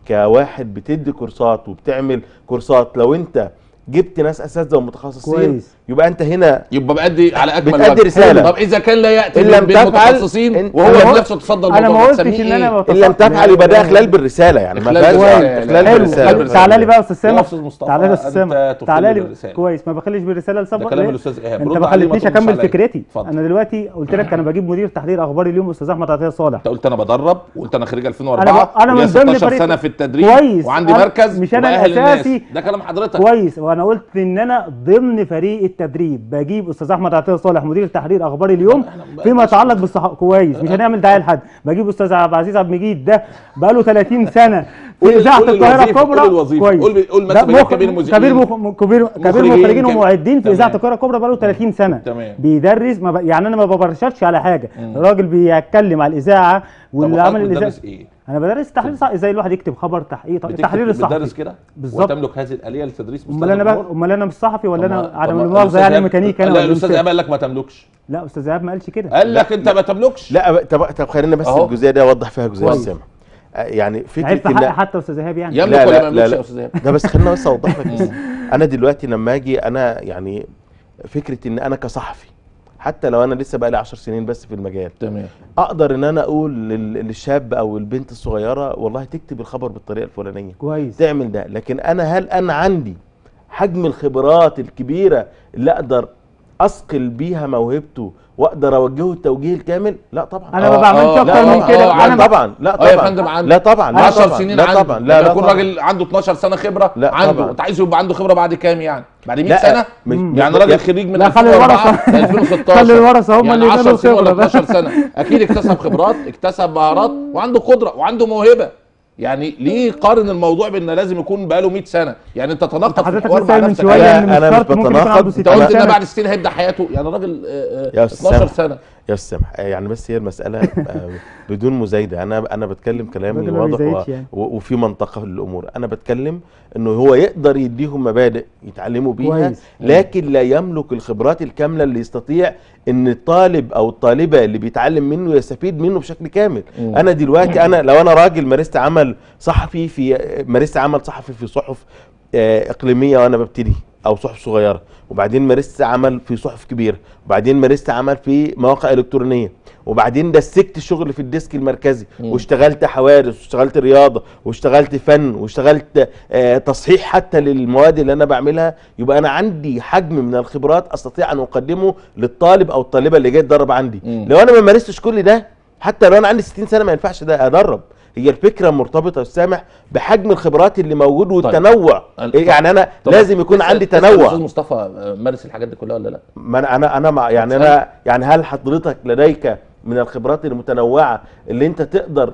كواحد بتدي كورسات وبتعمل كورسات لو انت جبت ناس اساتذه ومتخصصين كويس. يبقى انت هنا يبقى بأدي على اكمل بتأدي وجه رسالة. طب اذا كان لا ياتي إن لم بالمتخصصين تفعل، إن- وهو أنا ما- بنفسه تصدى انا الموضوع ما ده، قلتش تسميه ان انا إيه؟ ان لم تفعل يبقى ده اخلال بالرساله يعني ما إخلال فيهاش بالرسالة. اخلال حلو. بالرساله حلو. تعالى لي بقى يا استاذ يا سامح أستاذ مصطفى، تعالى لي يا استاذ أنت سامح تخل تعالى لي بالرسالة. كويس ما بخليش بالرساله لسبب ده كلام ليه؟ الأستاذ إيهاب. انت رد ما عليه، ما خليتنيش تردش اكمل عليا. فكرتي اتفضل. انا دلوقتي قلت لك انا بجيب مدير تحرير اخبار اليوم استاذ احمد عطيه صالح انت قلت انا بدرب وقلت انا خريج 2004 أنا ب- أنا وليا من ضمن 16 فريق- سنه في التدريب كويس. وعندي أنا- مركز مش أنا وبأهل الناس. الأساسي. ده كلام حضرتك كويس وانا قلت ان انا ضمن فريق التدريب بجيب استاذ احمد عطيه صالح مدير تحرير اخبار اليوم إحنا- فيما يتعلق بالصحافه كويس مش هنعمل دعايه لحد بجيب استاذ عبد العزيز عبد المجيد ده بقاله 30 سنه قول- في اذاعه قول القاهره الوظيفة، الكبرى قول الوظيفة. كويس قول- قول مثلا ده بجيب مخ- كبير المذيعين. كبير مخ- كبير كبير مخرجين، مخرجين كم- ومعدين في تمام. اذاعه القاهره الكبرى بقاله 30 سنه تمام. بيدرس ما ب... يعني انا ما ببرشفش على حاجه الراجل بيتكلم على الاذاعه واللي طب عمل حضرتك الاذاعه بتدرس ايه؟ انا بدرس تحليل صح... ازاي الواحد يكتب خبر تحقيق بتكتب- التحرير الصحفي بتدرس كده بالظبط. وتملك هذه الاليه لتدريس امال انا بقى امال انا مش صحفي ولا طب ما- انا طب على ما المؤاخذه الأستاذ يعني إيهاب- ميكانيكا انا لا ولا الاستاذ إنسان؟ ايهاب قال لك ما تملكش لا استاذ ايهاب ما قالش كده قال لك انت ما تملكش لا طب طب خلينا بس أهو. الجزئيه دي اوضح فيها جزئيه كويس. سامح آه، يعني عيب فكره في حق ان حتى استاذ ايهاب يعني يملك لا ولا لا ما لا يملكش لا. يا استاذ ايهاب ده بس خلينا بس اوضح لك بس انا دلوقتي لما اجي انا يعني فكره ان انا كصحفي حتى لو انا لسه بقى لي 10 سنين بس في المجال تمام اقدر ان انا اقول لل- للشاب او البنت الصغيره والله تكتب الخبر بالطريقه الفلانيه كويس تعمل ده لكن انا هل انا عندي حجم الخبرات الكبيره اللي اقدر اثقل بيها موهبته واقدر اوجهه التوجيه الكامل لا طبعا انا ما آه، بعملش آه، اكتر لا، من آه، كده آه، انا لا ب- طبعا لا اه طبعا يا فندم عنده لا طبعا لا 10 طبعا سنين لا عنده طبعا لما لا لا يكون طبعا. راجل عنده 12 سنه خبره لا عنده طبعا. انت عايزه يبقى عنده خبره بعد كام يعني بعد 100 لا، سنه مش- يعني لا، راجل خريج من لا، خلي 2004 الورثة- ل 2016 خلي الورثة هم يعني اللي 10 ينالوا سنين ولا الخبرة. 12 سنه اكيد اكتسب خبرات اكتسب مهارات وعنده قدره وعنده موهبه يعني ليه قارن الموضوع بان لازم يكون بقاله 100 سنه يعني انت تناقض في حضرتك الحوار لسه مع قايل من نفسك شويه أنا- ان مش أنا مش شرط ممكن يكون بتناقض. عنده انت 60 قلت ان سنه بعد 60 هيبدا حياته يعني راجل آه، يا آه، أستاذ 12 سامح. سنه يا سامح يعني بس هي المساله آه، بدون مزايده انا انا بتكلم كلامي الراجل ما واضح بيزايدش و- يعني. و- وفي منطقه للامور انا بتكلم انه هو يقدر يديهم مبادئ يتعلموا بيها كويس. لكن لا يملك الخبرات الكامله اللي يستطيع ان الطالب او الطالبه اللي بيتعلم منه يستفيد منه بشكل كامل مم. انا دلوقتي انا لو انا راجل مارست عمل صحفي في مارست عمل صحفي في صحف آه، اقليميه وانا ببتدي او صحف صغيره وبعدين مارست عمل في صحف كبيره وبعدين مارست عمل في مواقع الكترونيه وبعدين دسكت شغل في الديسك المركزي مم. واشتغلت حوادث واشتغلت رياضه واشتغلت فن واشتغلت آه، تصحيح حتى للمواد اللي انا بعملها يبقى انا عندي حجم من الخبرات استطيع ان اقدمه للطالب او الطالبه اللي جاي يتدرب عندي مم. لو انا ما مارستش كل ده حتى لو انا عندي 60 سنه ما ينفعش ده ادرب هي الفكره مرتبطه سامح بحجم الخبرات اللي موجود والتنوع طب- يعني انا طب لازم يكون تسأل- عندي تسأل استاذ تنوع مصطفى آه، مارس الحاجات دي كلها ولا لا ما انا انا انا مع يعني انا يعني هل حضرتك لديك من الخبرات المتنوعه اللي انت تقدر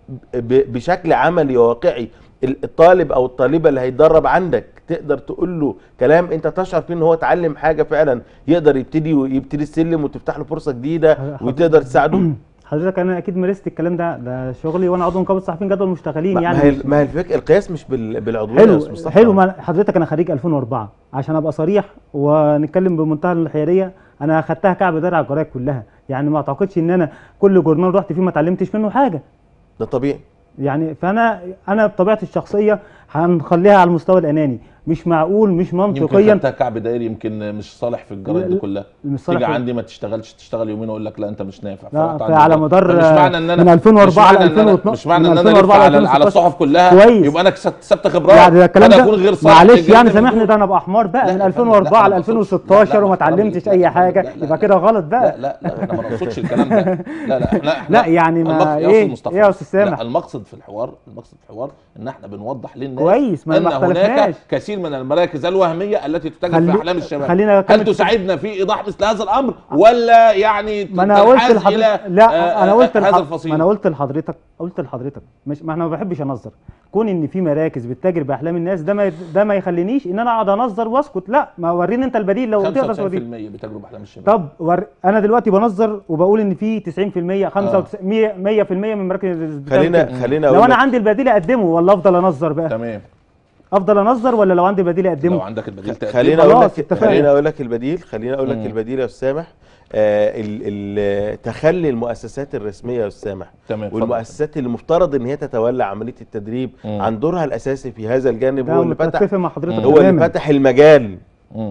ب- بشكل عملي وواقعي ال- الطالب او الطالبه اللي هيتدرب عندك تقدر تقول له كلام انت تشعر فيه ان هو اتعلم حاجه فعلا يقدر يبتدي ويبتدي السلم وتفتح له فرصه جديده حضرتك- وتقدر تساعده حضرتك انا اكيد مارست الكلام ده ده شغلي وانا عضو نقابه صحفيين جدول مشتغلين ما يعني ما هي مش- ما هي الفكره القياس مش بال- بالعضويه يا حلو أستاذ مصطفى. حلو ما حضرتك انا خريج 2004 عشان ابقى صريح ونتكلم بمنتهى الحياديه انا اخدتها كعب دارع الجرايد كلها يعني ما اعتقدش ان انا كل جورنال رحت فيه ما اتعلمتش منه حاجه ده طبيعي يعني فانا انا بطبيعتي الشخصيه هنخليها على المستوى الاناني مش معقول مش يمكن منطقيا خدتها كعب دايري يمكن مش صالح في الجرايد دي لا، كلها مش صالح تيجي في- عندي ما تشتغلش تشتغل يومين اقول لك لا انت مش نافع لا، فرحت في عند على الجرايد. مدار- فمش معنى ان انا من 2004 مش معنى ل إن أنا- 2012 مش معنى من ان انا الف 2004 على ل على 2016 الصحف كلها كويس. يبقى انا كسبت كسبت خبرات يعني ده الكلام أنا ده اكون غير صالح معلش للجريدة يعني من سامحني دول. ده انا ابقى حمار بقى لا، من لا، لا، 2004 لا، ل ما أقصدش. 2016 لا، لا، وما احترامي اتعلمتش ليك. اي لا، حاجه لا، لا، يبقى لا. كده غلط بقى لا لا لا احنا ما نقصدش الكلام ده لا لا احنا احنا لا، يعني ما- المق- يا إيه؟ أستاذ مصطفى إيه يا أستاذ سامح؟ لا المقصد في الحوار المقصد في الحوار ان احنا بنوضح للناس كويس، ما ان ما هناك اختلفناش. كثير من المراكز الوهميه التي تتجه خلي- في احلام الشباب خلينا هل أكمل- تساعدنا في ايضاح مثل هذا الامر ولا يعني ما انا قلت تنحاز لحضرتك إلى، لا آه، انا آه، قلت هذا لحضرتك الفصيل ما انا قلت لحضرتك قلت لحضرتك مش ما انا ما بحبش انظر كون ان في مراكز بتتاجر باحلام الناس ده ما ده ما يخلينيش ان انا اقعد انظر واسكت لا ما وريني انت البديل لو تقدر 95% توريني بتجربه احلام الشباب طب ور... انا دلوقتي بنظر وبقول ان في 90% 95 100% من مراكز بتاعت خلينا كده. خلينا لو اقول انا لك عندي البديل اقدمه ولا افضل انظر بقى تمام افضل انظر ولا لو عندي بديل لو اقدمه عندك البديل تقدم. خلينا اقول خلاص، لك اتفقنا. خلينا اقول لك البديل خلينا اقول لك مم. البديل يا استاذ سامح آه ال- ال- تخلي المؤسسات الرسميه يا استاذ سامح تمام اتفضل. والمؤسسات اللي مفترض ان هي تتولى عمليه التدريب مم. عن دورها الاساسي في هذا الجانب ده هو اللي فتح متفق مع حضرتك هو اللي تماماً. فتح المجال مم.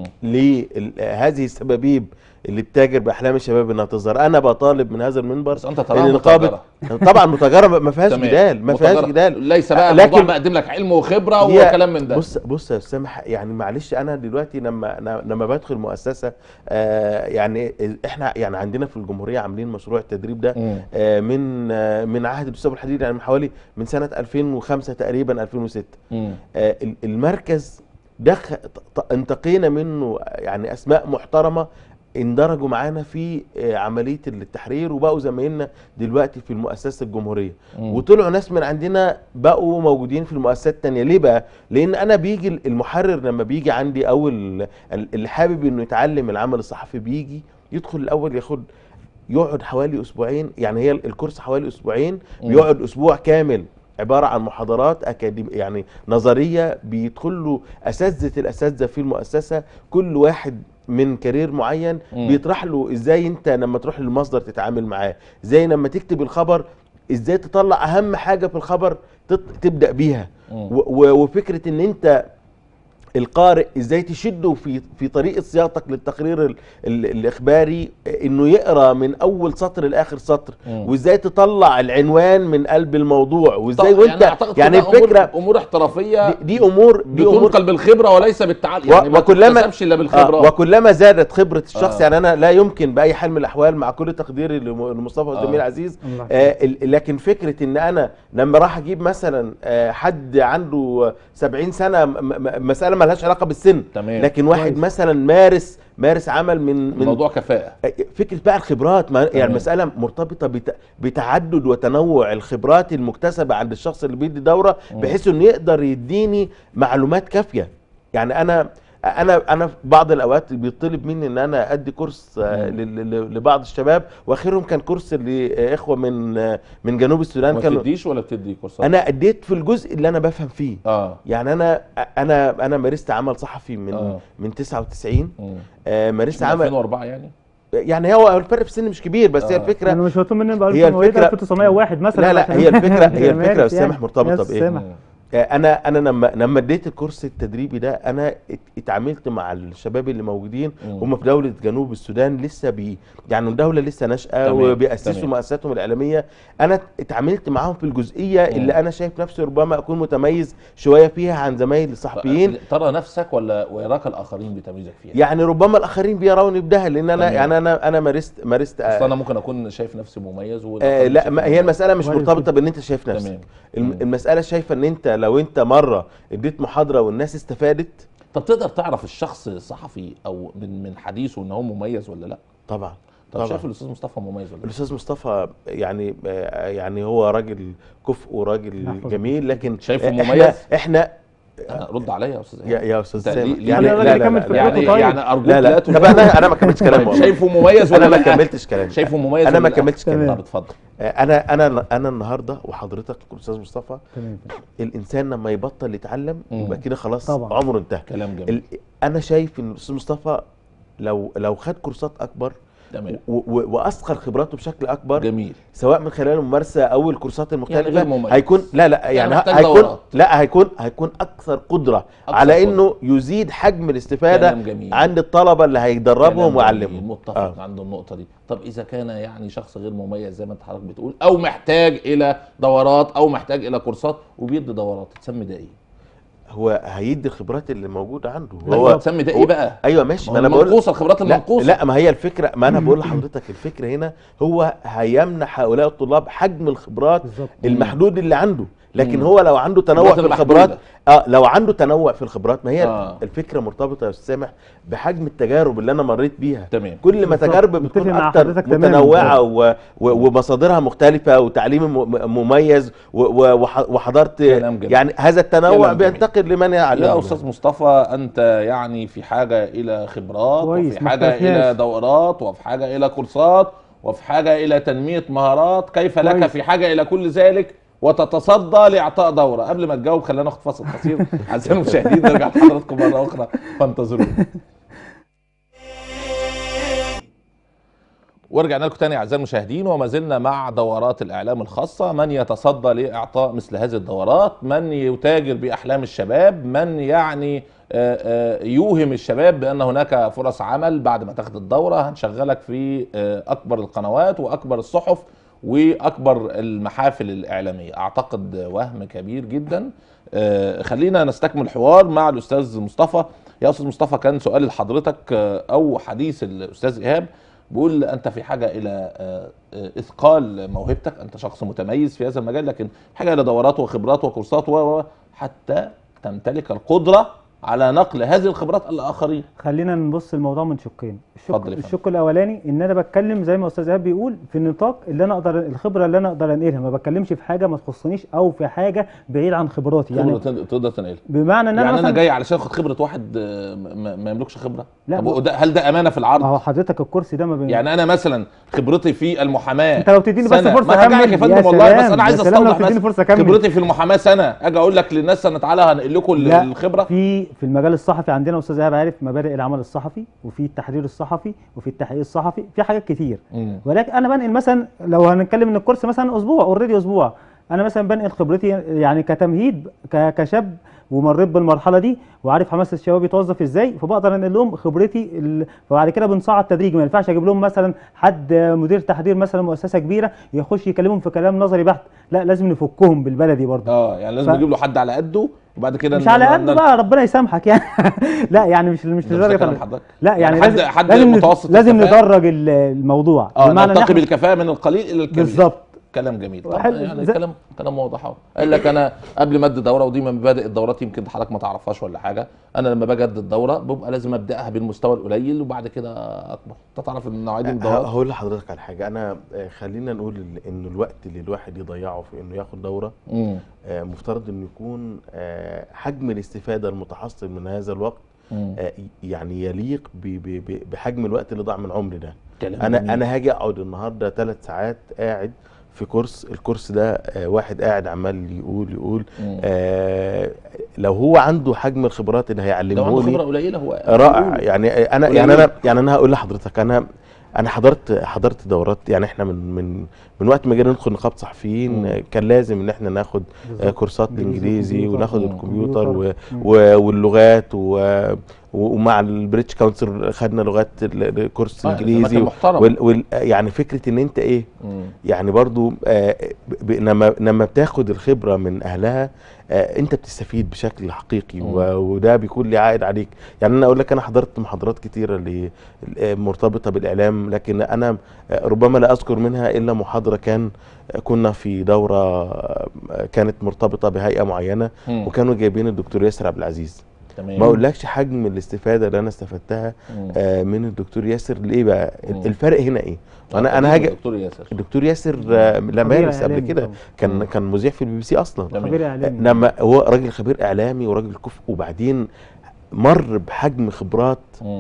لهذه السبابيب اللي بتتاجر باحلام الشباب انها تظهر انا بطالب من هذا المنبر بس انت ان تراها نقابه طبعا متجره ما فيهاش تمام. جدال ما فيهاش متجرد. جدال ليس بقى لكن- الموضوع بقدم لك علم وخبره هي- وكلام من ده بص بص يا استاذ مح- يعني معلش انا دلوقتي لما أنا- لما بدخل مؤسسه آه يعني احنا يعني عندنا في الجمهوريه عاملين مشروع التدريب ده مم. آه من آه من عهد الاستاذ أبو الحديد يعني من حوالي من سنه 2005 تقريبا 2006 مم. آه ال- المركز دخل ط- انتقينا منه يعني اسماء محترمه اندرجوا معانا في آه، عمليه التحرير وبقوا زمايلنا دلوقتي في المؤسسه الجمهوريه مم. وطلعوا ناس من عندنا بقوا موجودين في المؤسسات التانية ليه بقى لان انا بيجي المحرر لما بيجي عندي او ال- ال- اللي حابب انه يتعلم العمل الصحفي بيجي يدخل الاول ياخد يقعد حوالي اسبوعين يعني هي الكورس حوالي اسبوعين مم. بيقعد اسبوع كامل عباره عن محاضرات اكاديميه يعني نظريه بيدخل له اساتذه الاساتذه في المؤسسه كل واحد من كارير معين مم. بيطرح له ازاي انت لما تروح للمصدر تتعامل معاه ازاي لما تكتب الخبر ازاي تطلع اهم حاجه في الخبر تط- تبدا بيها مم. و- و- وفكره ان انت القارئ ازاي تشده في في طريقه صياغتك للتقرير ال ال الاخباري انه يقرا من اول سطر لاخر سطر مم. وازاي تطلع العنوان من قلب الموضوع وازاي طب وانت أعتقد يعني كلها أمور- الفكره امور احترافيه دي, دي امور دي امور بتنقل بالخبره وليس بالتعلم يعني ما وكلما تكتسبش الا بالخبره آه وكلما زادت خبره الشخص آه. يعني انا لا يمكن باي حال من الاحوال مع كل تقديري لم- لمصطفى والزميل آه. عزيز الله آه ال- لكن فكره ان انا لما راح اجيب مثلا آه حد عنده 70 سنه م- م- مساله ما لهاش علاقه بالسن تمام. لكن واحد كويس. مثلا مارس مارس عمل من من الموضوع كفاءه فكره بقى الخبرات ما يعني تمام. المساله مرتبطه بت- بتعدد وتنوع الخبرات المكتسبه عند الشخص اللي بيدي دوره بحيث انه يقدر يديني معلومات كافيه يعني انا انا انا في بعض الاوقات بيطلب مني ان انا ادي كورس آه، مم. ل- ل- لبعض الشباب واخرهم كان كورس لاخوه من آه، من جنوب السودان ما كانوا بتديش ولا بتدي كورسات انا اديت في الجزء اللي انا بفهم فيه اه يعني انا انا انا مارست عمل صحفي من آه. من 99 مم. آه، مارست من عمل 2004 يعني يعني هو الفرق في السن مش كبير بس هي آه. الفكره انا مش مطلوب مني بقى هي مواليد الفكرة- 1901 مثلا لا لا عشان- هي الفكره هي عشان الفكره يا أمارس استاذ سامح مرتبطه يا بايه؟ سامح. مم. آه، انا انا لما لما اديت الكورس التدريبي ده انا ات- اتعاملت مع الشباب اللي موجودين مم. هم في دوله جنوب السودان لسه بي يعني دوله لسه ناشئه تمام، وبيأسسوا تمام. مؤسساتهم الاعلاميه انا اتعاملت معاهم في الجزئيه مم. اللي انا شايف نفسي ربما اكون متميز شويه فيها عن زمايلي الصحفيين ترى نفسك ولا ويراك الاخرين بتمييزك فيها يعني ربما الاخرين بيروني بده لان انا تمام. يعني انا انا مارست مارست اصل آه انا ممكن اكون شايف نفسي مميز آه والآخرين لا شايفين ما هي مميز. المساله مش وارد مرتبطه جدا. بان انت شايف نفسك تمام الم- مم. المساله شايفه ان انت لو انت مره اديت محاضره والناس استفادت طب تقدر تعرف الشخص الصحفي او من من حديثه ان هو مميز ولا لا طبعا طب طبعا. شايف الاستاذ مصطفى مميز ولا لا الاستاذ مصطفى يعني آه، يعني هو راجل كفء وراجل يحفظك. جميل لكن شايفه احنا مميز؟ احنا أنا رد عليا يا استاذ يا إيهاب. يا استاذ أنت سامح ليه- يعني الراجل لا لا يكمل لا, فكرته لا, يعني طيب. يعني ارجوك لا, لا. لا طب انا انا ما كملتش كلام والله. شايفه مميز انا ولا ما لا كملتش كلام شايفه مميز انا ولا ما لا؟ كملتش كلام تمام. طب اتفضل آه، انا انا انا النهارده وحضرتك الاستاذ مصطفى تمام الانسان لما يبطل يتعلم مم. يبقى كده خلاص طبعا. عمره انتهى كلام جميل ال- انا شايف ان الاستاذ مصطفى لو لو خد كورسات اكبر تمام و- و- واثقل خبراته بشكل اكبر جميل سواء من خلال الممارسه او الكورسات المختلفه غير مميز. هيكون لا لا يعني, يعني محتاج هيكون دورات. لا هيكون هيكون اكثر قدره أكثر على قدرة. انه يزيد حجم الاستفاده كلام جميل. عند الطلبه اللي كلام هيدربهم جميل، ويعلمهم متفق آه. عند النقطه دي طب اذا كان يعني شخص غير مميز زي ما انت حضرتك بتقول او محتاج الى دورات او محتاج الى كورسات وبيدي دورات تسمي ده ايه هو هيدي الخبرات اللي موجوده عنده هو تسمي ده ايه هو- بقى ايوه ماشي ما ما هو انا بقول المنقوصه الخبرات لا, المنقوصه لا ما هي الفكره ما انا بقول لحضرتك الفكره هنا هو هيمنح هؤلاء الطلاب حجم الخبرات بالظبط. المحدود اللي عنده لكن مم. هو لو عنده تنوع الخبرات في الخبرات المحدودة. اه لو عنده تنوع في الخبرات ما هي آه. آه. الفكره مرتبطه يا استاذ سامح بحجم التجارب اللي انا مريت بيها تمام كل ما بالظبط. تجارب متفق بتكون مع اكتر حضرتك تماماً. متنوعه و... و... ومصادرها مختلفه وتعليم م- مميز و... و... وح- وحضرت كلام جميل. يعني هذا التنوع كلام جميل. بينتقل لمن يعلم يا استاذ مصطفى انت يعني في حاجه الى خبرات كويس، وفي ما حاجه اختلفناش. الى دورات وفي حاجه الى كورسات وفي حاجه الى تنميه مهارات كيف لك كويس. في حاجه الى كل ذلك وتتصدى لاعطاء دوره قبل ما تجاوب خلينا ناخد فاصل قصير اعزائي المشاهدين نرجع لحضراتكم مره اخرى فانتظرونا ورجعنا لكم تاني اعزائي المشاهدين وما زلنا مع دورات الاعلام الخاصه من يتصدى لاعطاء مثل هذه الدورات من يتاجر باحلام الشباب من يعني آه، آه، يوهم الشباب بان هناك فرص عمل بعد ما تاخد الدوره هنشغلك في آه، اكبر القنوات واكبر الصحف واكبر المحافل الاعلاميه اعتقد وهم كبير جدا آه، خلينا نستكمل الحوار مع الاستاذ مصطفى يا استاذ مصطفى كان سؤال لحضرتك آه، او حديث الاستاذ ايهاب بيقول انت في حاجه الى آه، آه، اثقال موهبتك انت شخص متميز في هذا المجال لكن حاجه الى دورات وخبرات وكورسات و و- حتى تمتلك القدره على نقل هذه الخبرات الاخرين خلينا نبص الموضوع من شقين الشق اتفضل يا فندم. الشق الاولاني ان انا بتكلم زي ما استاذ ايهاب بيقول في النطاق اللي انا اقدر الخبره اللي انا اقدر انقلها ما بتكلمش في حاجه ما تخصنيش او في حاجه بعيد عن خبراتي يعني يعني تقدر تنقلها بمعنى ان انا يعني انا مثلا جاي علشان اخد خبره واحد آه، ما ما يملكش خبره لا، طب ما- وده- هل ده امانه في ما العرض هو حضرتك الكرسي ده ما بين يعني انا مثلا خبرتي في المحاماه انت لو تديني بس سنة. فرصه ما هرجع لك يا اكمل فندم والله بس سلام، انا عايز يا سلام لو استوضح تديني بس فرصه اكمل خبرتي في المحاماه سنه اجي اقول لك للناس سنه تعالى هنقل لكم لا، الخبره في في المجال الصحفي عندنا استاذ ايهاب عارف مبادئ العمل الصحفي وفي التحرير الصحفي وفي التحقيق الصحفي في حاجات كتير مم. ولكن انا بنقل مثلا لو هنتكلم ان الكورس مثلا اسبوع اوريدي اسبوع انا مثلا بنقل خبرتي يعني كتمهيد ك- كشاب ومريت بالمرحله دي وعارف حماس الشباب يتوظف ازاي فبقدر انقل لهم خبرتي ال... فبعد كده بنصعد تدريجي ما ينفعش اجيب لهم مثلا حد مدير تحرير مثلا مؤسسه كبيره يخش يكلمهم في كلام نظري بحت لا لازم نفكهم بالبلدي برضه اه يعني لازم ف- نجيب له حد على قده وبعد كده مش ن- على ن- قد ن- بقى ربنا يسامحك يعني لا يعني مش مش ده مش لدرجه كلام ال- حضرتك لا يعني, حد لازم حد لازم متوسط لازم الكفاءة؟ ندرج ال- الموضوع اه بمعنى إن نرتقي إحنا- بالكفاءه من القليل الى الكثير بالظبط كلام جميل طب حلو. يعني زي- كلام كلام واضح اهو قال لك انا قبل ما ادي دوره ودي من مبادئ الدورات يمكن حضرتك ما تعرفهاش ولا حاجه انا لما باجي ادي الدوره ببقى لازم ابداها بالمستوى القليل وبعد كده اكبر انت تعرف ان النوعيه دي من ه- الدورات هقول لحضرتك على حاجه انا آه، خلينا نقول ال- ان الوقت اللي الواحد يضيعه في انه ياخد دوره مم. آه، مفترض انه يكون آه، حجم الاستفاده المتحصل من هذا الوقت مم. آه، يعني يليق ب- ب- ب- بحجم الوقت اللي ضاع من عمري ده كلام انا جميل. انا هاجي اقعد النهارده ثلاث ساعات قاعد في كورس الكورس ده آه، واحد قاعد عمال يقول يقول مم. آه لو هو عنده حجم الخبرات اللي لو عنده هيعلمه خبره لي قليله هو رائع يعني انا قليل. يعني انا يعني انا هقول لحضرتك انا انا حضرت حضرت دورات يعني احنا من من من وقت ما جينا ندخل نقابه صحفيين مم. آه، كان لازم ان احنا ناخد آه، بالظبط. كورسات إنجليزي الانجليزي وكمبيوتر. وناخد مم. الكمبيوتر و كمبيوتر. مم. و واللغات و ومع البريتش كونسل خدنا لغات ال- الكورس آه، الانجليزي زمان كان محترم. وال وال يعني فكره ان انت ايه مم. يعني برضو آه، ب- ب- لما لما بتاخد الخبره من اهلها آه، انت بتستفيد بشكل حقيقي مم. و- وده بيكون ليه عائد عليك يعني انا اقول لك انا حضرت محاضرات كتيره اللي آه، مرتبطه بالاعلام لكن انا آه، ربما لا اذكر منها الا محاضره كان آه، كنا في دوره آه، كانت مرتبطه بهيئه معينه مم. وكانوا جايبين الدكتور ياسر عبد العزيز تمام ما اقولكش حجم الاستفاده اللي انا استفدتها مم. آه، من الدكتور ياسر ليه بقى مم. الفرق هنا ايه آه، انا انا خبير هاجي الدكتور ياسر الدكتور ياسر آه، لمارس قبل إعلامي كده طبعاً. كان مم. كان مذيع في البي بي سي اصلا تمام. خبير اعلامي لما هو راجل خبير اعلامي وراجل كفء وبعدين مر بحجم خبرات مم.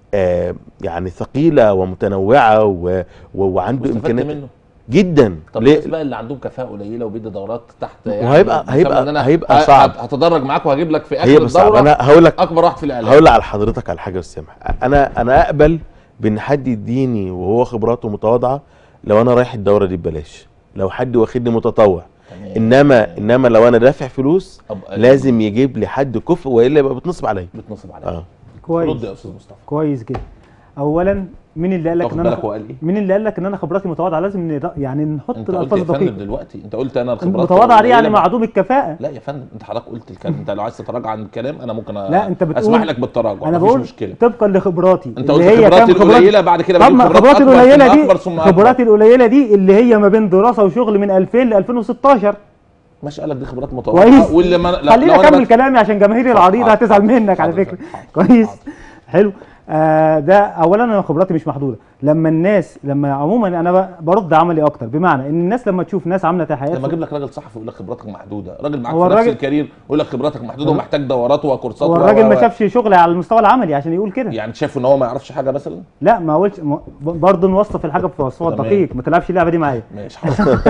آه يعني ثقيله ومتنوعه و... و... وعنده واستفدت امكانيات منه جدا طب ليه الناس بقى اللي عندهم كفاءه قليله وبيدي دورات تحت وهيبقى- بسبب هيبقى- إن أنا هيبقى ه- صعب. هتدرج معاك وهجيب لك في اخر هي صعب الدوره انا هقول لك اكبر واحد في الاعلام هقول على حضرتك على حاجه والسمح انا انا اقبل بان حد يديني وهو خبراته متواضعه لو انا رايح الدوره دي ببلاش لو حد واخدني متطوع تمام. انما انما لو انا دافع فلوس أبقى- لازم يجيب لي حد كفء والا يبقى بتنصب عليا بتنصب عليك اه كويس رد يا استاذ مصطفى كويس جدا اولا مين اللي قال لك تاخد ان انا بالك هو قال ايه مين اللي قال لك ان انا خبراتي متواضعه لازم ند- يعني نحط انت قلت الالفاظ يا فندم دقيقه دلوقتي انت قلت انا الخبرات متواضعه دي يعني قليلة. معدوم الكفاءه لا يا فندم انت حضرتك قلت الكلام انت لو عايز تتراجع عن الكلام انا ممكن أ- لا انت بتقول اسمح لك بالتراجع انا مفيش بقول مشكله طبقا لخبراتي انت اللي قلت هي خبراتي كام خبرات- القليله بعد كده طب بجيب ما خبرات خبراتي أكبر القليله ثم دي أكبر ثم أكبر. خبراتي القليله دي اللي هي ما بين دراسه وشغل من 2000 ل 2016 ماشي قال لك دي خبرات متواضعه كويس واللي ما لو- خليني لو أنا اكمل بت- كلامي عشان جماهيري العريضه حاضر، هتزعل حاضر، منك على حاضر، فكره حاضر، كويس حاضر. حلو آه ده اولا انا خبراتي مش محدوده لما الناس لما عموما انا ب- برد عملي اكتر بمعنى ان الناس لما تشوف ناس عامله تحيات لما اجيب لك راجل صحفي يقول لك خبراتك محدوده راجل معاك هو في نفس الراجل- الكارير يقول لك خبراتك محدوده ومحتاج دورات وكورسات هو و- الراجل و- ما و- شافش شغل على المستوى العملي عشان يقول كده يعني شايف ان هو ما يعرفش حاجه مثلا لا ما قلتش ما- برضه نوصف الحاجه بوصفها تمام. دقيق ما تلعبش اللعبه دي معايا ماشي حاضر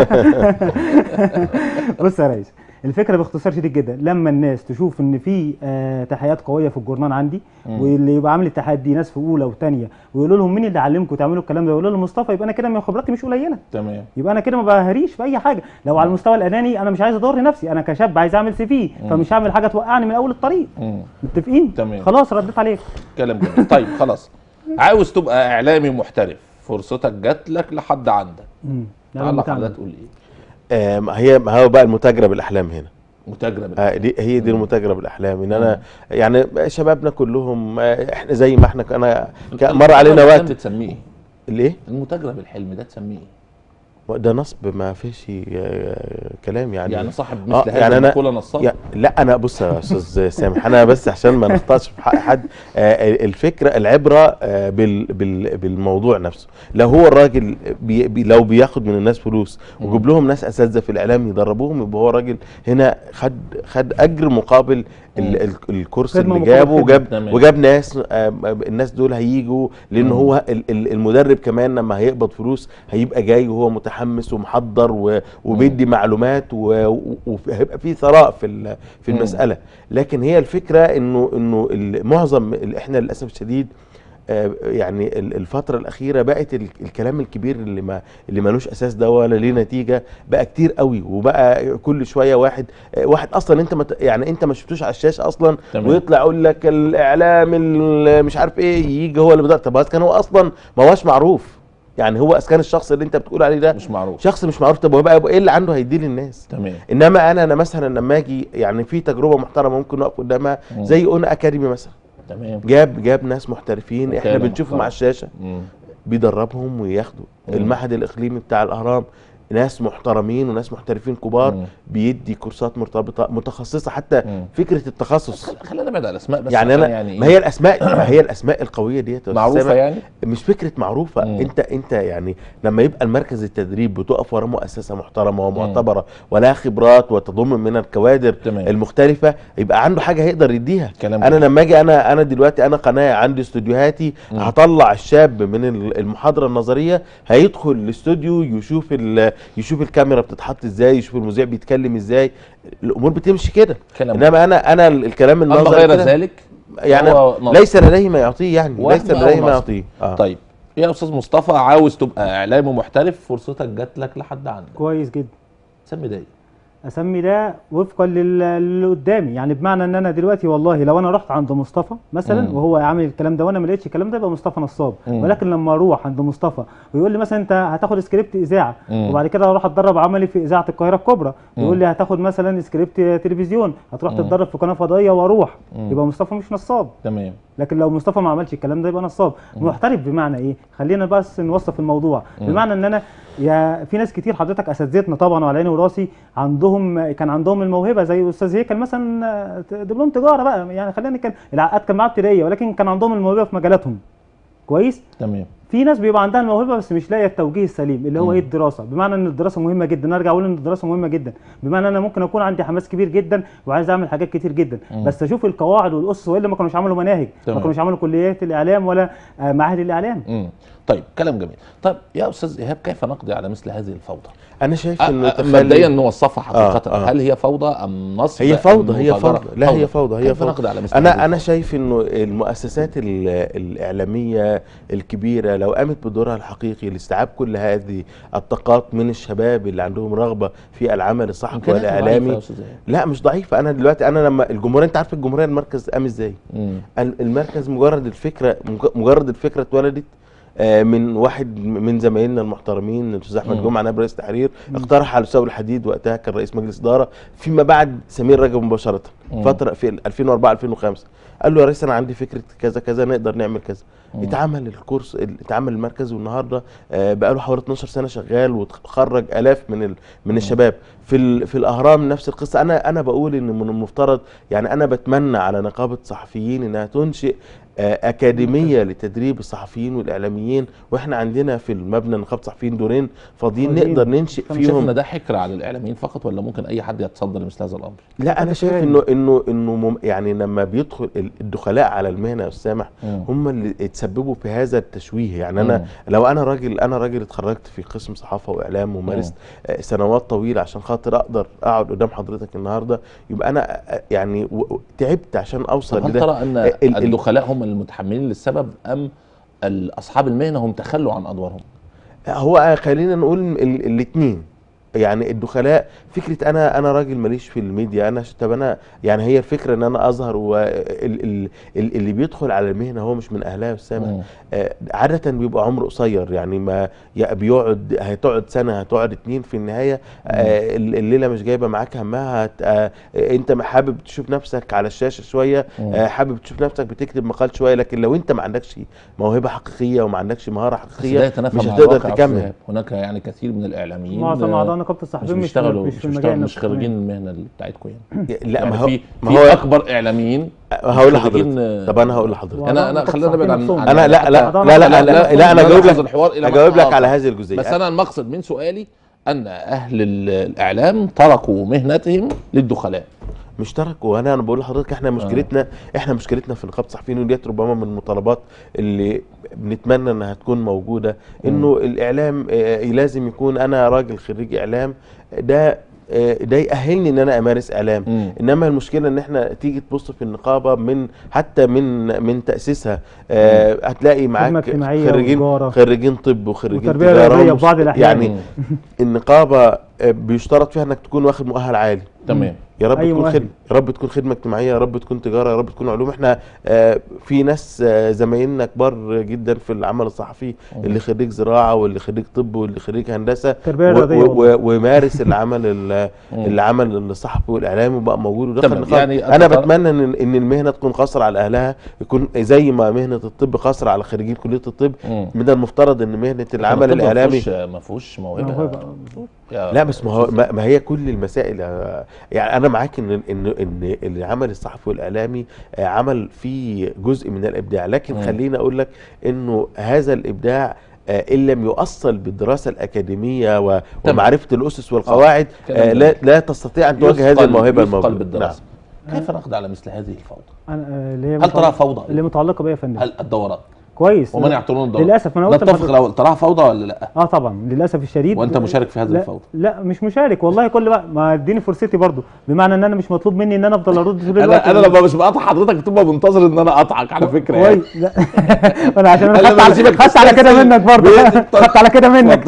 بص يا ريس الفكره باختصار شديد جدا لما الناس تشوف ان في آه تحيات قويه في الجورنال عندي مم. واللي يبقى عامل التحيات دي ناس في اولى وثانيه ويقولوا لهم مين اللي علمكم تعملوا الكلام ده يقولوا لهم مصطفى يبقى انا كده من خبراتي مش قليله تمام يبقى انا كده ما بهريش في اي حاجه لو على المستوى الاناني انا مش عايز اضر نفسي انا كشاب عايز اعمل سي في مم. فمش هعمل حاجه توقعني من اول الطريق مم. متفقين تمام. خلاص رديت عليك كلام جميل طيب خلاص عاوز تبقى اعلامي محترف فرصتك جات لك لحد عندك امم تعلق على ده تقول ايه آه ما هي ما هو بقى المتاجره بالاحلام هنا متاجره آه دي هي دي المتاجره بالاحلام ان انا يعني شبابنا كلهم آه احنا زي ما احنا انا ك- مر علينا الحلم وقت تسميه ايه؟ ليه المتاجره بالحلم ده تسميه ايه؟ ده نصب ما فيش آه كلام يعني يعني صاحب آه، مثل هذه يعني أنا- المقوله نصاب يا لا انا بص يا استاذ سامح انا بس عشان ما نخطاش في حق حد آه الفكره العبره آه بال بال بالموضوع نفسه لو هو الراجل بي بي لو بياخد من الناس فلوس وجيب لهم ناس اساتذه في الاعلام يدربوهم يبقى هو راجل هنا خد خد اجر مقابل ال ال الكورس خدمة اللي مقابل جابه خدمة. وجاب تمام. وجاب ناس آه الناس دول هيجوا لان مم. هو ال- ال- المدرب كمان لما هيقبض فلوس هيبقى جاي وهو متحمس ومحضر و- وبيدي معلومات و- و- وهيبقى في ثراء في ال- في مم. المساله لكن هي الفكره انه انه ال- معظم ال- احنا للاسف الشديد آه، يعني ال- الفترة الأخيرة بقت ال- الكلام الكبير اللي ما اللي ملوش أساس ده ولا ليه نتيجة بقى كتير قوي وبقى كل شوية واحد آه، واحد أصلا أنت مت يعني أنت ما شفتوش على الشاشة أصلا تمام. ويطلع يقول لك الإعلام ال- مش عارف إيه يجي هو اللي بدأ طب كان هو أصلا ما هوش معروف يعني هو اسكان الشخص اللي انت بتقول عليه ده مش معروف شخص مش معروف طب هو بقى يبقى ايه اللي عنده هيديه للناس تمام انما انا انا مثلا لما اجي يعني في تجربه محترمه ممكن نقف قدامها مم. زي اونا اكاديمي مثلا تمام جاب جاب ناس محترفين احنا وكالة بنشوفهم محترمة. على الشاشه مم. بيدربهم وياخدوا مم. المعهد الاقليمي بتاع الاهرام ناس محترمين وناس محترفين كبار مم. بيدي كورسات مرتبطه متخصصه حتى مم. فكره التخصص خلينا نبعد عن الاسماء بس يعني عشان انا يعني ما إيه؟ هي الاسماء ما هي الاسماء القويه ديت يا أستاذ معروفه سامح. يعني مش فكره معروفه مم. انت انت يعني لما يبقى المركز التدريب بتقف ورا مؤسسه محترمه ومعتبره ولها خبرات وتضم من الكوادر تمام. المختلفه يبقى عنده حاجه هيقدر يديها كلام انا جميل. لما اجي انا انا دلوقتي انا قناه عندي استوديوهاتي مم. هطلع الشاب من ال- المحاضره النظريه هيدخل الاستوديو يشوف ال- يشوف الكاميرا بتتحط ازاي يشوف المذيع بيتكلم ازاي الامور بتمشي كده كلام انما انا انا ال- الكلام اما النظري غير كده ذلك يعني هو نصب. ليس لديه ما يعطيه يعني وهم ليس أو لديه ما نصب. يعطيه آه. طيب يا استاذ مصطفى عاوز تبقى اعلامي محترف فرصتك جات لك لحد عندك كويس جدا سمي ده إيه؟ اسمي ده وفقا لل- للي قدامي يعني بمعنى ان انا دلوقتي والله لو انا رحت عند مصطفى مثلا مم. وهو عامل الكلام ده وانا ما لقيتش الكلام ده يبقى مصطفى نصاب مم. ولكن لما اروح عند مصطفى ويقول لي مثلا انت هتاخد سكريبت اذاعه مم. وبعد كده اروح اتدرب عملي في اذاعه القاهره الكبرى ويقول لي هتاخد مثلا سكريبت تلفزيون هتروح مم. تتدرب في قناه فضائيه واروح مم. يبقى مصطفى مش نصاب تمام لكن لو مصطفى ما عملش الكلام ده يبقى نصاب محترف بمعنى ايه خلينا بس نوصف الموضوع بمعنى ان انا يا في ناس كتير حضرتك اساتذتنا طبعا وعلى عيني وراسي عندهم كان عندهم الموهبه زي استاذ هيكل مثلا آه، دبلوم تجاره بقى يعني خلينا نتكلم العقاد كان معاه ابتدائيه ولكن كان عندهم الموهبه في مجالاتهم كويس تمام في ناس بيبقى عندها الموهبه بس مش لاقيه التوجيه السليم اللي هو مم. ايه الدراسه بمعنى ان الدراسه مهمه جدا ارجع اقول ان الدراسه مهمه جدا بمعنى انا ممكن اكون عندي حماس كبير جدا وعايز اعمل حاجات كتير جدا مم. بس اشوف القواعد والاسس والا ما كانوش عملوا مناهج تمام. ما كانوش عملوا كليات الاعلام ولا آه، معاهد الاعلام مم. طيب كلام جميل طيب يا استاذ ايهاب كيف نقضي على مثل هذه الفوضى انا شايف أ- انه أ- تخلي- مبدئيا نوصفها حقيقه آه، آه. هل هي فوضى ام نصب هي أم فوضى هي مفاجرة؟ فوضى لا هي فوضى هي كيف فوضى نقضي على مثل هذه انا انا الفوضى؟ شايف انه المؤسسات ال- الاعلاميه الكبيره لو قامت بدورها الحقيقي لاستيعاب كل هذه الطاقات من الشباب اللي عندهم رغبه في العمل الصحفي إمكانياتها ضعيفة والاعلامي يا أستاذ إيهاب. لا مش ضعيفه انا دلوقتي انا لما الجمهوريه انت عارف الجمهوريه المركز قام ازاي مم. ال- المركز مجرد الفكره مج- مجرد الفكره اتولدت آه، من واحد من زمايلنا المحترمين الاستاذ احمد مم. جمعه نائب رئيس تحرير اقترح على الاستاذ الحديد وقتها كان رئيس مجلس اداره فيما بعد سمير رجب مباشره مم. فتره في 2004 2005 قال له يا ريس انا عندي فكره كذا كذا نقدر نعمل كذا مم. اتعمل الكورس اتعمل المركز والنهارده آه، بقاله حوالي 12 سنه شغال وخرج الاف من ال من الشباب في ال في الاهرام نفس القصه انا انا بقول ان من المفترض يعني انا بتمنى على نقابه الصحفيين انها تنشئ آه، أكاديمية لتدريب الصحفيين والإعلاميين وإحنا عندنا في المبنى نقابة الصحفيين دورين فاضيين فاضيين. نقدر ننشئ أنت شايف ان فيهم ده حكر على الاعلاميين فقط ولا ممكن اي حد يتصدى لمثل هذا الامر؟ لا أنا شايف إنه إنه إنه مم- يعني لما بيدخل ال- الدخلاء على المهنة يا أستاذ سامح مم. هم اللي اتسببوا في هذا التشويه يعني أنا مم. لو أنا راجل أنا راجل اتخرجت في قسم صحافة وإعلام ومارست آه، سنوات طويلة عشان خاطر أقدر أقعد قدام حضرتك النهاردة يبقى أنا آه، يعني و- و- تعبت عشان أوصل طب هل لده ترى ان ال- ال- الدخلاء هم المتحملين للسبب ام ال- اصحاب المهنه هم تخلوا عن ادوارهم؟ هو خلينا نقول الاثنين يعني الدخلاء فكره انا انا راجل ماليش في الميديا انا ش- طب انا يعني هي الفكره ان انا اظهر واللي اللي بيدخل على المهنه هو مش من اهلها مم. والسامع آه، عاده بيبقى عمره قصير يعني ما يا بيقعد هتقعد سنه هتقعد اتنين في النهايه آه، ال- الليله مش جايبه معاك همها هت- آه، انت ما حابب تشوف نفسك على الشاشه شويه مم. آه، حابب تشوف نفسك بتكتب مقال شويه لكن لو انت ما عندكش موهبه حقيقيه وما عندكش مهاره بس ده حقيقيه يتنافى مش مع هتقدر الواقع يا أستاذ تكمل إيهاب. هناك يعني كثير من الاعلاميين معظم آه، اعضاء نقابه مش الصحفيين مش بيشتغلوا مش مش, في بيشتغلوا المجال مش نفسه خريجين المهنه اللي بتاعتكم يعني لا يعني ما هو في ما في هو اكبر اعلاميين هقول مش خريجين، لحضرتك آه، طب انا هقول لحضرتك انا انا خلينا نبعد عن, عن انا لا لا أعضاء لا لا نقابة لا, لا, لا انا لا اجاوب نأخذ لك الحوار إلى اجاوب محطة لك على آخر. هذه الجزئيه بس انا المقصد من سؤالي ان اهل ال- الاعلام تركوا مهنتهم للدخلاء مش تركوا انا انا بقول لحضرتك احنا مشكلتنا احنا مشكلتنا في نقابه الصحفيين وديت ربما من المطالبات اللي بنتمنى انها تكون موجوده انه الاعلام آه، لازم يكون انا راجل خريج اعلام ده آه، ده يأهلني ان انا امارس اعلام مم. انما المشكله ان احنا تيجي تبص في النقابه من حتى من من تاسيسها آه، هتلاقي معاك اجتماعية خريجين وتجارة. خريجين طب وخريجين وتربية تجاره رياضية ومش- في بعض الأحيان. يعني النقابه آه، بيشترط فيها انك تكون واخد مؤهل عالي تمام يا رب أي تكون مؤهل. خدمه يا رب تكون خدمه اجتماعيه يا رب تكون تجاره يا رب تكون علوم احنا آه، في ناس آه، زمايلنا كبار جدا في العمل الصحفي اللي خريج زراعه واللي خريج طب واللي خريج هندسه التربية و- الرياضية و- و- ومارس العمل ال- العمل الصحفي والاعلامي وبقى موجود ودخل تمام، نقاط. يعني انا أتفق- بتمنى ان ان المهنه تكون قاصره على اهلها يكون زي ما مهنه الطب قاصره على خريجين كليه الطب مم. من المفترض ان مهنه العمل الطب الاعلامي ما فيهوش- ما فيهوش موهبه موهبة. يا لا بس ما هو ما ما هي كل المسائل آه، يعني انا معاك ان ان ان العمل الصحفي والاعلامي آه، عمل فيه جزء من الابداع لكن مم. خليني اقول لك انه هذا الابداع آه، ان لم يؤصل بالدراسه الاكاديميه و- تمام. ومعرفه الاسس والقواعد كلام آه، لا جميل. لا تستطيع ان تواجه هذه يثقل- الموهبه يثقل الموجوده بالدراسه كيف نقضي على مثل هذه الفوضى؟ أنا- آه، اللي هي هل تراها فوضى؟ اللي متعلقه بيا يا فندم هل الدورات كويس ومن يعتبرون الدورات؟ للاسف ما انا قلت نتفق لحضرتك- لو تراها فوضى ولا لا؟ اه طبعا للاسف الشديد وأنت مشارك في هذه لا الفوضى. لا مش مشارك والله كل بقى ما اديني فرصتي برضو بمعنى ان انا مش مطلوب مني ان انا افضل ارد طول الوقت انا انا لما مش بقطع حضرتك بتبقى منتظر ان انا اقطعك على فكره يعني كويس لا انا عشان أنا انا لما خدت بسيبك على, خدت على كده تسترسل منك برضه بيت- خدت على كده منك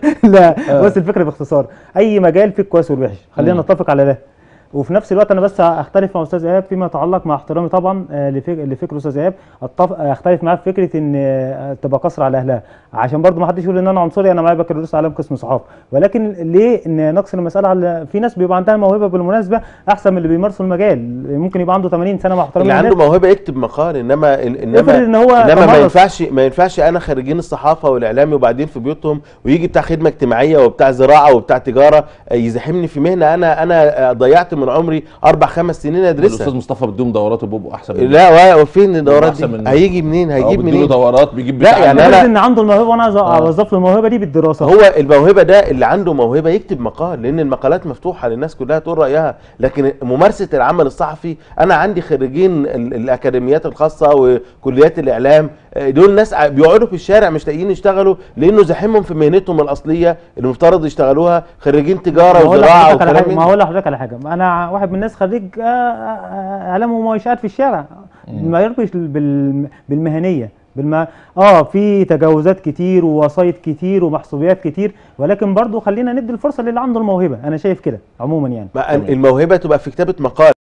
لا بص الفكره باختصار اي مجال فيه الكويس والوحش خلينا مم. نتفق على ده وفي نفس الوقت انا بس اختلف مع استاذ ايهاب فيما يتعلق مع احترامي طبعا آه، لفك- لفكر استاذ ايهاب أتف- اختلف معاه في فكره ان آه، تبقى قصر على اهلها عشان برضو ما حدش يقول ان انا عنصري انا معايا بكالوريوس اعلام قسم صحافه ولكن ليه ان نقصر المساله على في ناس بيبقى عندها موهبه بالمناسبه احسن من اللي بيمارسوا المجال ممكن يبقى عنده 80 سنه مع احترامي اللي عنده للناس. موهبه يكتب مقال انما ال- افرض انما ان هو انما ما تمرس. ينفعش ما ينفعش انا خريجين الصحافه والاعلامي وبعدين في بيوتهم ويجي بتاع خدمه اجتماعيه وبتاع زراعه وبتاع تجاره آه، يزاحمني في مهنه انا انا آه، ضيعت من عمري اربع خمس سنين الاستاذ ادرسها مصطفى بدون دوراته بيبقوا احسن منه. لا و- وفين الدورات أحسن دي منه. هيجي منين أو هيجيب بديله منين دورات بيجيب لا، بتاع يعني افرض أنا- ان عنده الموهبه وانا عايز آه. اوظف له الموهبه دي بالدراسه هو الموهبه ده اللي عنده موهبه يكتب مقال لان المقالات مفتوحه للناس كلها تقول رايها لكن ممارسه العمل الصحفي انا عندي خريجين ال- الاكاديميات الخاصه وكليات الاعلام آه، دول ناس ع- بيقعدوا في الشارع مش لاقيين يشتغلوا لانه زاحمهم في مهنتهم الاصليه اللي المفترض يشتغلوها خريجين تجاره ما هقول وزراعه لحضرتك على وكلام حاجه من ما ده. هقول لحضرتك على حاجه انا واحد من الناس خريج آه، آه، اعلام ومنشات في الشارع ما يربش بال- بالمهنيه بالما اه في تجاوزات كتير ووسايط كتير ومحسوبيات كتير ولكن برضو خلينا ندي الفرصه للي عنده الموهبه انا شايف كده عموما يعني ما الموهبه تبقى في كتابه مقال